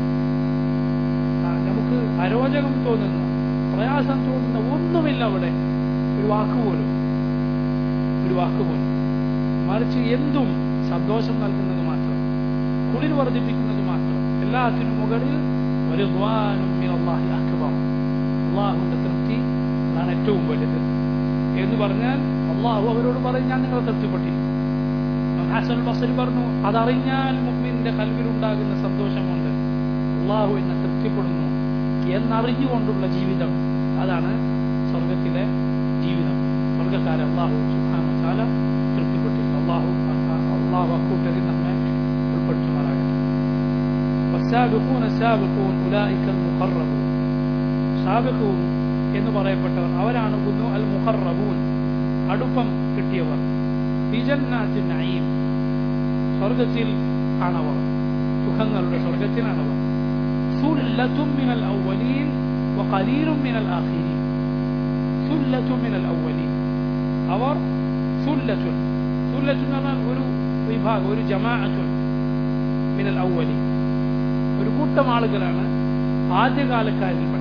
നമുക്ക് അരോചകം തോന്നുന്ന പ്രയാസം തോന്നുന്ന ഒന്നുമില്ല അവിടെ ഒരു വാക്കുപോലും ഒരു വാക്കുപോലും മറിച്ച് എന്തും സന്തോഷം നൽകുന്നത് മാത്രം കുളിർ വർദ്ധിപ്പിക്കുന്നത് മാത്രം എല്ലാത്തിനും മുകളിൽ ഒരു അക്ബർ അള്ളാഹുവിന്റെ തൃപ്തി അതാണ് ഏറ്റവും വലുത് എന്ന് പറഞ്ഞാൽ അള്ളാഹു അവരോട് പറയും ഞാൻ നിങ്ങളെ തൃപ്തിപ്പെട്ടിരിക്കും ഹാസൻ ബസരി പറഞ്ഞു അതറിഞ്ഞാൽ മുഹ്മിന്റെ കൽവിലുണ്ടാകുന്ന സന്തോഷമുണ്ട് അള്ളാഹു എന്നെ തൃപ്തിപ്പെടുന്നു എന്നറിഞ്ഞുകൊണ്ടുള്ള ജീവിതം അതാണ് സ്വർഗത്തിലെ ജീവിതം സ്വർഗക്കാരെ അള്ളാഹു സുഖാന തൃപ്തിപ്പെട്ടിരിക്കും അള്ളാഹു അള്ളാഹു അക്കൂട്ടരിൽ നമ്മെ ഉൾപ്പെടുത്തുമാറാകട്ടെ والسابقون السابقون أولئك المقربون സാബിഖൂൻ എന്ന് പറയപ്പെട്ടവർ അവരാണ് കുന്നു അൽ മുഖറബൂൻ അടുപ്പം കിട്ടിയവർ ഫിജന്നാത്തിൻ നഈം സ്വർഗത്തിൽ ആണവർ സുഖങ്ങളുടെ സുഖത്തിലാണവർ സുല്ലത്തും മിനൽ അവലീൻ വഖലീലും മിനൽ ആഖിരീൻ സുല്ലത്തും മിനൽ അവലീൻ അവർ സുല്ലത്തുൻ സുല്ലത്തുൻ എന്ന് പറഞ്ഞാൽ ഒരു വിഭാഗം ഒരു ജമാഅത്തുൻ മിനൽ അവലീൻ ഒരു കൂട്ടം ആളുകളാണ് ആദ്യകാലക്കാരിൽപ്പെട്ട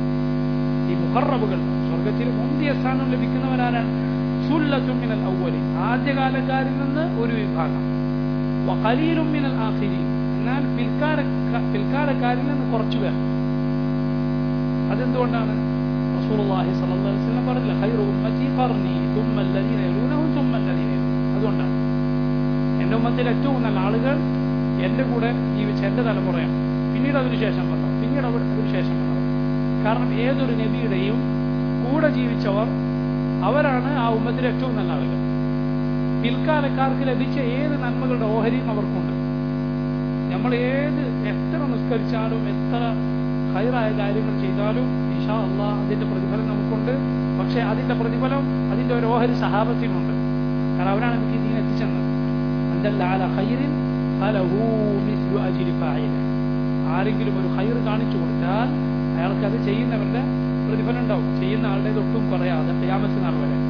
ഈ മുഹറബുകൾ സ്വർഗത്തിൽ മുന്തിയ സ്ഥാനം ലഭിക്കുന്നവരാരാണ് സുല്ലത്തും മിനൽ ഔവലി ആദ്യകാലക്കാരിൽ നിന്ന് ഒരു വിഭാഗം വഖലീലും മിനൽ ആഖിരി എന്നാൽ പിൽക്കാല പിൽക്കാലക്കാരിൽ നിന്ന് കുറച്ചു പേർ അതെന്തുകൊണ്ടാണ് റസൂലുള്ളാഹി സ്വല്ലല്ലാഹു അലൈഹി വസല്ലം പറഞ്ഞില്ല ഖൈറു ഉമ്മത്തി ഖർനി തുമ്മ അല്ലദീന യലൂനഹും തുമ്മ അല്ലദീന അതുകൊണ്ടാണ് എൻ്റെ ഉമ്മത്തിൽ ഏറ്റവും നല്ല ആളുകൾ എൻ്റെ കൂടെ ജീവിച്ച എൻ്റെ തലമുറയാണ് പിന്നീട് അതിനുശേഷം വന്നവർ പിന്നീട് അവർ അതിനുശേഷം വന്നവർ കാരണം ഏതൊരു നബിയുടെയും കൂടെ ജീവിച്ചവർ അവരാണ് ആ ഉമ്മത്തിലെ ഏറ്റവും നല്ല ആളുകൾ പിൽക്കാലക്കാർക്ക് ലഭിച്ച ഏത് നന്മകളുടെ ഓഹരിയും അവർക്കുണ്ട് നമ്മൾ ഏത് എത്ര നിസ്കരിച്ചാലും എത്ര ഹൈറായ കാര്യങ്ങൾ ചെയ്താലും ഇഷാ അള്ളാഹ് അതിന്റെ പ്രതിഫലം നമുക്കുണ്ട് പക്ഷെ അതിന്റെ പ്രതിഫലം അതിന്റെ ഒരു ഓഹരി സഹാബത്തിനുണ്ട് കാരണം അവരാണ് എനിക്ക് നീ എത്തിച്ചെന്നത് അന്തല്ല ഹൈറിൻ ഫലഹൂ മിസ്ലു അജിരി ഫായില ആരെങ്കിലും ഒരു ഹൈർ കാണിച്ചു കൊടുത്താൽ അയാൾക്ക് അത് ചെയ്യുന്നവരുടെ പ്രതിഫലം ഉണ്ടാവും ചെയ്യുന്ന ആളുടെ ഒട്ടും കുറയാതെ ക്യാമത്ത് നാൾ വരെ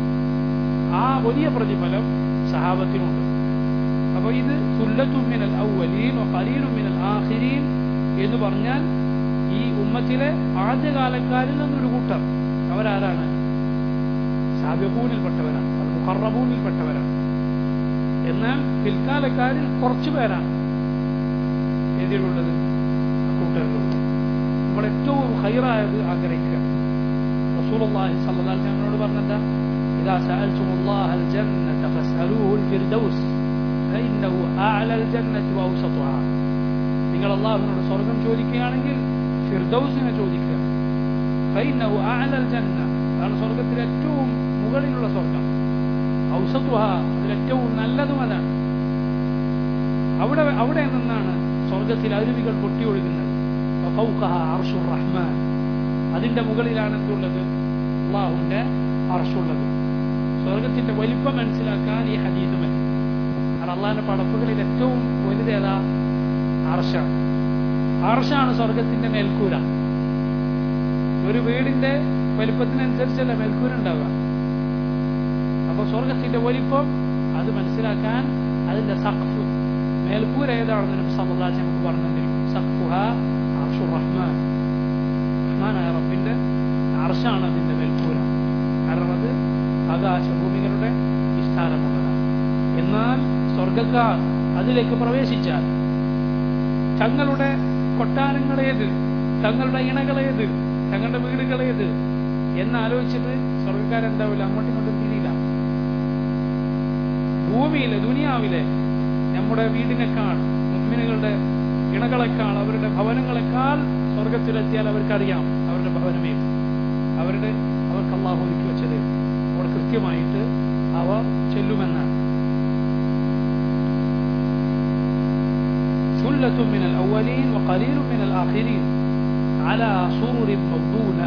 ആ വലിയ പ്രതിഫലം സഹാബത്തിനുണ്ട് അപ്പൊ ഇത് സുല്ലത്തുമിനൽ ഔവലീൻ ഖലീലുമിനൽ ആഖിരീൻ എന്ന് പറഞ്ഞാൽ ഈ ഉമ്മത്തിലെ ആദ്യകാലക്കാരിൽ നിന്നൊരു കൂട്ടർ അവരാരാണ് സാബിഹൂനിൽപ്പെട്ടവരാണ് അത് മുഹറബൂനിൽപ്പെട്ടവരാണ് എന്നാൽ പിൽക്കാലക്കാരിൽ കുറച്ചു പേരാണ് ഏതിലുള്ളത് കൂട്ടരിലുള്ളത് നമ്മൾ ഏറ്റവും ഹൈറായത് ആഗ്രഹിക്കുക റസൂലുള്ളാഹി സ്വല്ലല്ലാഹു അലൈഹി വസല്ലം പറഞ്ഞെന്താ ഇദാ സഅൽതുമുല്ലാഹ അൽ ജന്നത ഫസ്അലൂഹു അൽ ഫിർദൗസ് ഫഇന്നഹു അഅല അൽ ജന്നതി വഔസതുഹാ നിങ്ങൾ അല്ലാഹുവിനോട് സ്വർഗ്ഗം ചോദിക്കുകയാണെങ്കിൽ ഫിർദൗസിനെ ചോദിക്കുക ഫഇന്നഹു അഅല അൽ ജന്ന അതാണ് സ്വർഗ്ഗത്തിലെ ഏറ്റവും മുകളിലുള്ള സ്വർഗ്ഗം ഔസതുഹാ അതിൽ ഏറ്റവും നല്ലതും അതാണ് അവിടെ അവിടെ നിന്നാണ് സ്വർഗത്തിൽ അരുവികൾ പൊട്ടിയൊഴുകുന്നത് വഫൗഖഹ അർശുർ റഹ്മാൻ അതിന്റെ മുകളിലാണ് എന്തുള്ളത് അള്ളാഹുവിന്റെ അർഷുള്ളത് സ്വർഗത്തിന്റെ വലിപ്പം മനസ്സിലാക്കാൻ ഈ ഹദീസ് മതി കാരണം അള്ളാഹിന്റെ പടപ്പുകളിൽ ഏറ്റവും വലുതേതാ അർഷാണ് അർഷാണ് സ്വർഗത്തിന്റെ മേൽക്കൂര ഒരു വീടിന്റെ വലിപ്പത്തിനനുസരിച്ചല്ല മേൽക്കൂര ഉണ്ടാവുക അപ്പൊ സ്വർഗത്തിന്റെ വലിപ്പം അത് മനസ്സിലാക്കാൻ അതിന്റെ സഖഫ് മേൽക്കൂര ഏതാണെന്ന് നബി സല്ലല്ലാഹു അലൈഹി നമുക്ക് പറഞ്ഞു തന്നിരിക്കും സഖഫുഹ അർഷുർ റഹ്മാൻ റഹ്മാനായ റബ്ബിന്റെ അർഷാണ് അതിന്റെ മേൽക്കൂര കാരണം അത് ആകാശഭൂമികളുടെ വിസ്താരമുള്ളതാണ് എന്നാൽ സ്വർഗക്കാർ അതിലേക്ക് പ്രവേശിച്ചാൽ തങ്ങളുടെ കൊട്ടാരങ്ങളേത് തങ്ങളുടെ ഇണകളേത് തങ്ങളുടെ വീടുകളേത് എന്നാലോചിച്ചിട്ട് സ്വർഗക്കാരെന്താവില്ല അങ്ങോട്ടും ഇങ്ങോട്ടും തിരിയില്ല ഭൂമിയിലെ ദുനിയാവിലെ നമ്മുടെ വീടിനേക്കാൾ മുഗ്മിനുകളുടെ ഇണകളെക്കാൾ അവരുടെ ഭവനങ്ങളെക്കാൾ സ്വർഗത്തിലെത്തിയാൽ അവർക്കറിയാം അവരുടെ ഭവനമേ അവരുടെ അവർക്ക് അള്ളാഹു ഒരുക്കി വെച്ചത് അവിടെ കൃത്യമായിട്ട് അവർ ചെല്ലുമെന്നാണ് ثلة من الأولين وقليل من الآخرين على سرر موضونة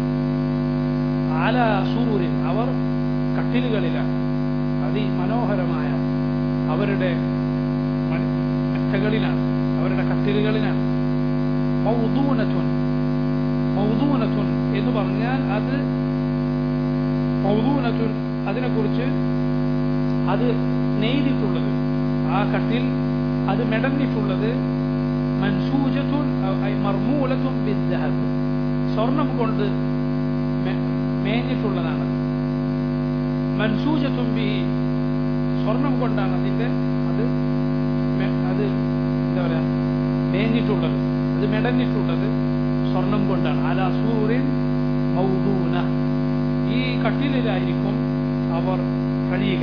على سرر അവർ കട്ടിലുകളിലാണ് അതിമനോഹരമായ അവരുടെ മെത്തകളിലാണ് അവരുടെ കട്ടിലുകളിലാണ് മൗദൂനത്തുൻ മൗദൂനത്തുൻ എന്ന് പറഞ്ഞാൽ അത് മൗദൂനത്തുൻ അതിനെക്കുറിച്ച് അത് നെയ്തിട്ടുള്ളത് ആ കട്ടിൽ അത് മെടഞ്ഞിട്ടുള്ളത് മൻസൂജത്തുൻ മർമൂലത്തുൻ ബിദ്ദഹബ് സ്വർണം കൊണ്ട് മേഞ്ഞിട്ടുള്ളതാണ് മൻസൂജത്തും ബി സ്വർണം കൊണ്ടാണ് അതിന്റെ അത് അത് എന്താ പറയാ മേഞ്ഞിട്ടുള്ളത് അത് മെടഞ്ഞിട്ടുള്ളത് സ്വർണം കൊണ്ടാണ് അല സൂറിൻ മൗദൂന ഈ കട്ടിലിലായിരിക്കും അവർ കഴിയുക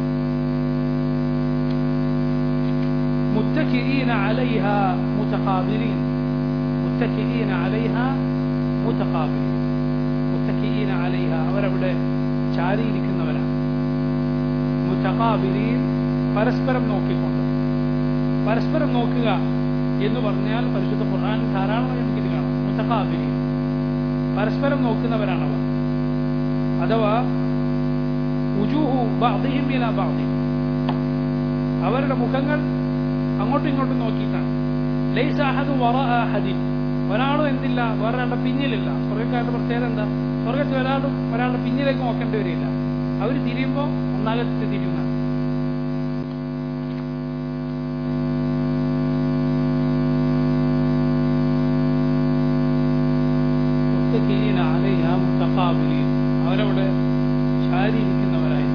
متكئين عليها متقابلين متكئين عليها متقابلين متكئين عليها അവരവിടെ ചാരിയിരിക്കുന്നവരാണ് മുത്തഖാബിലീൻ പരസ്പരം നോക്കിക്കൊണ്ട് പരസ്പരം നോക്കുക എന്ന് പറഞ്ഞാൽ പരിശുദ്ധ ഖുർആൻ ധാരാളമായി നമുക്ക് ഇത് കാണാം മുത്തഖാബിലീൻ പരസ്പരം നോക്കുന്നവരാണവർ അഥവാ ഉജൂഹു ബഅദിഹിം ഇലാ ബഅദി അവരുടെ മുഖങ്ങൾ അങ്ങോട്ടും ഇങ്ങോട്ടും നോക്കിയിട്ടാണ് ലൈസ അഹദു വറഅ അഹദിൻ ഒരാളും എന്തില്ല വേറൊരാളുടെ പിന്നിലില്ല സ്വർഗക്കാരുടെ പ്രത്യേകത എന്താ സ്വർഗത്തിൽ ഒരാളും ഒരാളുടെ പിന്നിലേക്ക് നോക്കേണ്ടി വരില്ല അവർ തിരിയുമ്പോൾ ഒന്നാകത്ത് തിരിയുന്ന അവരവിടെ ശാരീരിക്കുന്നവരായി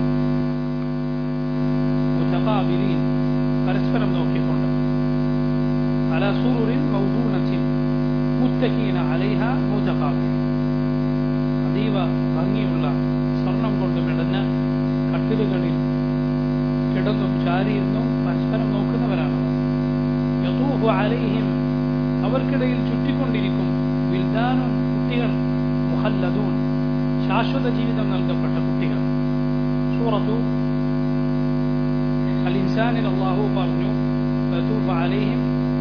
മുത്തഖാബിലീൻ പരസ്പരം നോക്കിക്കൊണ്ട് على سرر موضونة متكئين عليها متقابلين അതീവ ഭംഗിയുള്ള സ്വർണം കൊണ്ട് മെടഞ്ഞ കട്ടിലുകളിൽ കിടന്നും ചാരിയിരുന്നും പരസ്പരം നോക്കുന്നവരാണ് യതൂഫു അലൈഹിം അവർക്കിടയിൽ ചുറ്റിക്കൊണ്ടിരിക്കും വിൽദാനും കുട്ടികൾ മുഹല്ലദൂൻ ശാശ്വത ജീവിതം നൽകപ്പെട്ട കുട്ടികൾ സൂറത്തു അൽ ഇൻസാനിൽ അള്ളാഹു പറഞ്ഞു فيطوف عليهم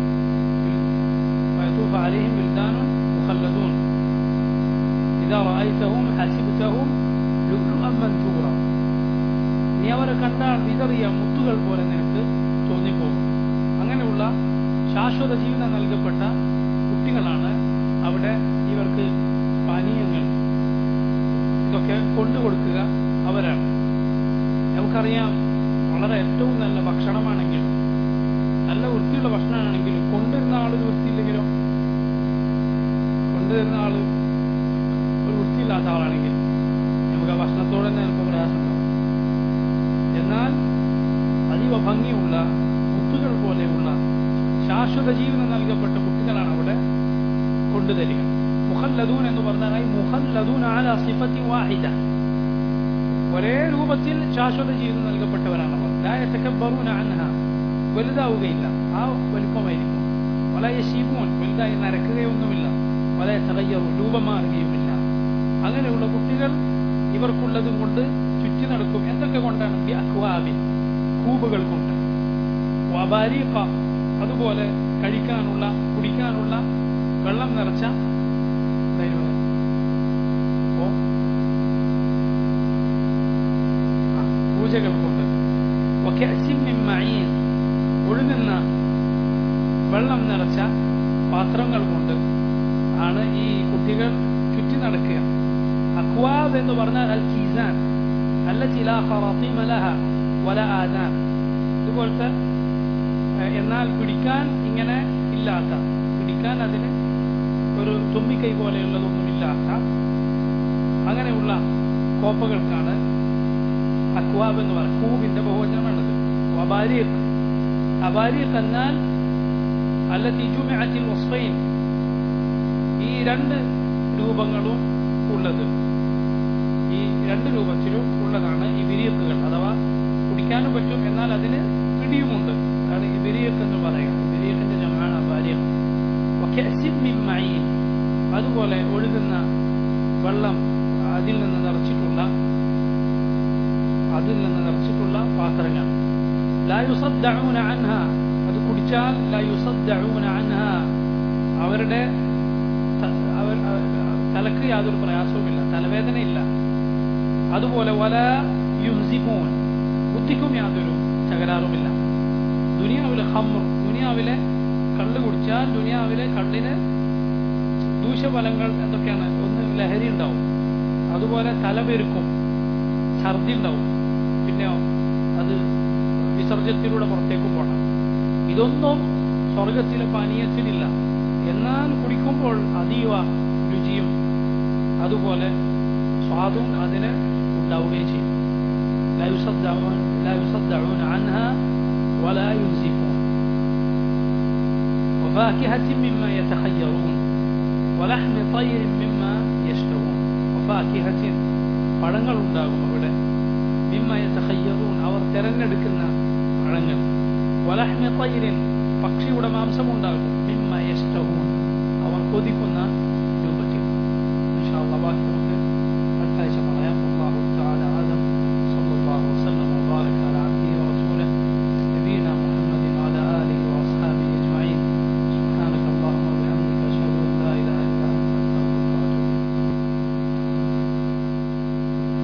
فيطوف عليهم ولدان مخلدون إذا رأيتهم حسبتهم لؤلؤا منثورا നീ അവരെ കണ്ടാൽ വിതറിയ മുത്തുകൾ പോലെ നിനക്ക് തോന്നിപ്പോകും അങ്ങനെയുള്ള ശാശ്വത ജീവിതം നൽകപ്പെട്ട കുട്ടികളാണ് അവിടെ ഇവർക്ക് പാനീയങ്ങൾ ഇതൊക്കെ കൊണ്ടുകൊടുക്കുക അവരാണ് നമുക്കറിയാം വളരെ ഏറ്റവും നല്ല ഭക്ഷണമാണെങ്കിലും നല്ല വൃത്തിയുള്ള ഭക്ഷണമാണെങ്കിലും കൊണ്ടുവരുന്ന ആളൊരു വൃത്തിയില്ലെങ്കിലോ കൊണ്ടുവരുന്ന ആള് ഒരു വൃത്തിയില്ലാത്ത ആളാണെങ്കിൽ നമുക്ക് ആ ഭക്ഷണത്തോടെ തന്നെ ചിലപ്പോൾ പ്രയാസമുണ്ടാവും എന്നാൽ അതീവ ഭംഗിയുള്ള മുത്തുകൾ പോലെയുള്ള ശാശ്വത ജീവിതം നൽകപ്പെട്ട കുട്ടികളാണ് അവിടെ കൊണ്ടുതരിക മുഖല്ലദൂൻ എന്ന് പറഞ്ഞാൽ മുഖല്ലദൂൻ അല സിഫത്തി വാഹിദ ഒരേ രൂപത്തിൽ ശാശ്വത ജീവിതം നൽകപ്പെട്ടവരാണ് അവർ ലാ യതകബ്ബറൂന അൻഹ വലുതാവുകയില്ല ആ വലുപ്പമായിരിക്കും വല യശീബൂൻ വലുതായി നരക്കുകയൊന്നുമില്ല വല തകയ്യറു രൂപം മാറുകയുമില്ല അങ്ങനെയുള്ള കുട്ടികൾ ഇവർക്കുള്ളതും കൊണ്ട് ചുറ്റി നടക്കും എന്തൊക്കെ കൊണ്ടാണ് ബി അക്വാബിൻ കൂബുകൾ കൊണ്ട് വബാരീഖ അതുപോലെ കഴിക്കാനുള്ള കുടിക്കാനുള്ള വെള്ളം നിറച്ച ഇതായിരുന്നു. ഓ ആ, പൂജകൾ കൊണ്ട് വകഅസിൻ മിൻ മഈൻ ഒഴുകുന്ന വെള്ളം നിറച്ച പാത്രങ്ങൾ കൊണ്ട് ആണ് ഈ കുട്ടികൾ ചുറ്റി നടക്കുക അക്വാബ് എന്ന് പറഞ്ഞാൽ അൽ കീസാൻ التي لا خراطيم لها ولا آذان ഇതുപോലത്തെ ഏഹ്, എന്നാൽ പിടിക്കാൻ ഇങ്ങനെ ഇല്ലാത്ത പിടിക്കാൻ അതിന് ഒരു തുമ്പിക്കൈ പോലെയുള്ളതൊന്നും ഇല്ലാത്ത അങ്ങനെയുള്ള കോപ്പകൾക്കാണ് അക്വാബ് എന്ന് പറയുന്നത് കൂബിന്റെ ബഹുവചനമാണത് വബാരീഖ് അബാരീഖ് എന്നാൽ അല്ലത്തി ജുമിഅത്തിൽ വസ്ഫൈൻ ഈ രണ്ട് രൂപങ്ങളും ഉള്ളത് ഈ രണ്ട് രൂപത്തിലും ഉള്ളതാണ് ഈ വിരിയക്കുകൾ അഥവാ കുടിക്കാനും പറ്റും എന്നാൽ അതിന് പിടിയുമുണ്ട് അതാണ് ഈ വിരിയക്ക് എന്ന് പറയുക വിരിയക്കിന്റെ ജമാണ് ഭാര്യ അതുപോലെ ഒഴുകുന്ന വെള്ളം അതിൽ നിന്ന് നിറച്ചിട്ടുള്ള അതിൽ നിന്ന് നിറച്ചിട്ടുള്ള പാത്രങ്ങൾ ലാ യുസദ്ദഊന അൻഹ അത് കുടിച്ചാൽ ലാ യുസദ്ദഊന അൻഹ അവരുടെ ത- അവർ അവർ- തലക്ക് യാതൊരു പ്രയാസവുമില്ല തലവേദനയില്ല അതുപോലെ വല യുംസിമൂൻ ബുദ്ധിക്കും യാതൊരു തകരാറുമില്ല ദുനിയാവിലെ ഹമ്മർ ദുനിയാവിലെ കള്ള് കുടിച്ചാൽ ദുനിയാവിലെ കള്ളിന് ദൂഷ്യഫലങ്ങൾ എന്തൊക്കെയാണ് ഒന്ന് ലഹരി ഉണ്ടാവും അതുപോലെ തലപെരുക്കും ഛർദി ഉണ്ടാവും പിന്നെയോ അത് വിസർജ്യത്തിലൂടെ പുറത്തേക്കും പോകണം ഇതൊന്നും സ്വർഗത്തിലെ പാനീയത്തിനില്ല എന്നാൽ കുടിക്കുമ്പോൾ അതീവ രുചിയും അതുപോലെ സ്വാദും അതിന് ഉണ്ടാവുകയും ചെയ്യും لا يصدعون لا يصدعون عنها ولا ينزفون وفاكهة مما يتخيرون ولحم طير مما يشتهون وفاكهة പഴങ്ങൾ ഉണ്ടാകും അവിടെ മിമ്മ യതഖയ്യറൂൻ അവർ തിരഞ്ഞെടുക്കുന്ന പഴങ്ങൾ വലഹ്മി തൈരിൻ പക്ഷിയുടെ മാംസം ഉണ്ടാകും മിമ്മ യഷ്ടഹൂൻ അവർ കൊതിക്കുന്ന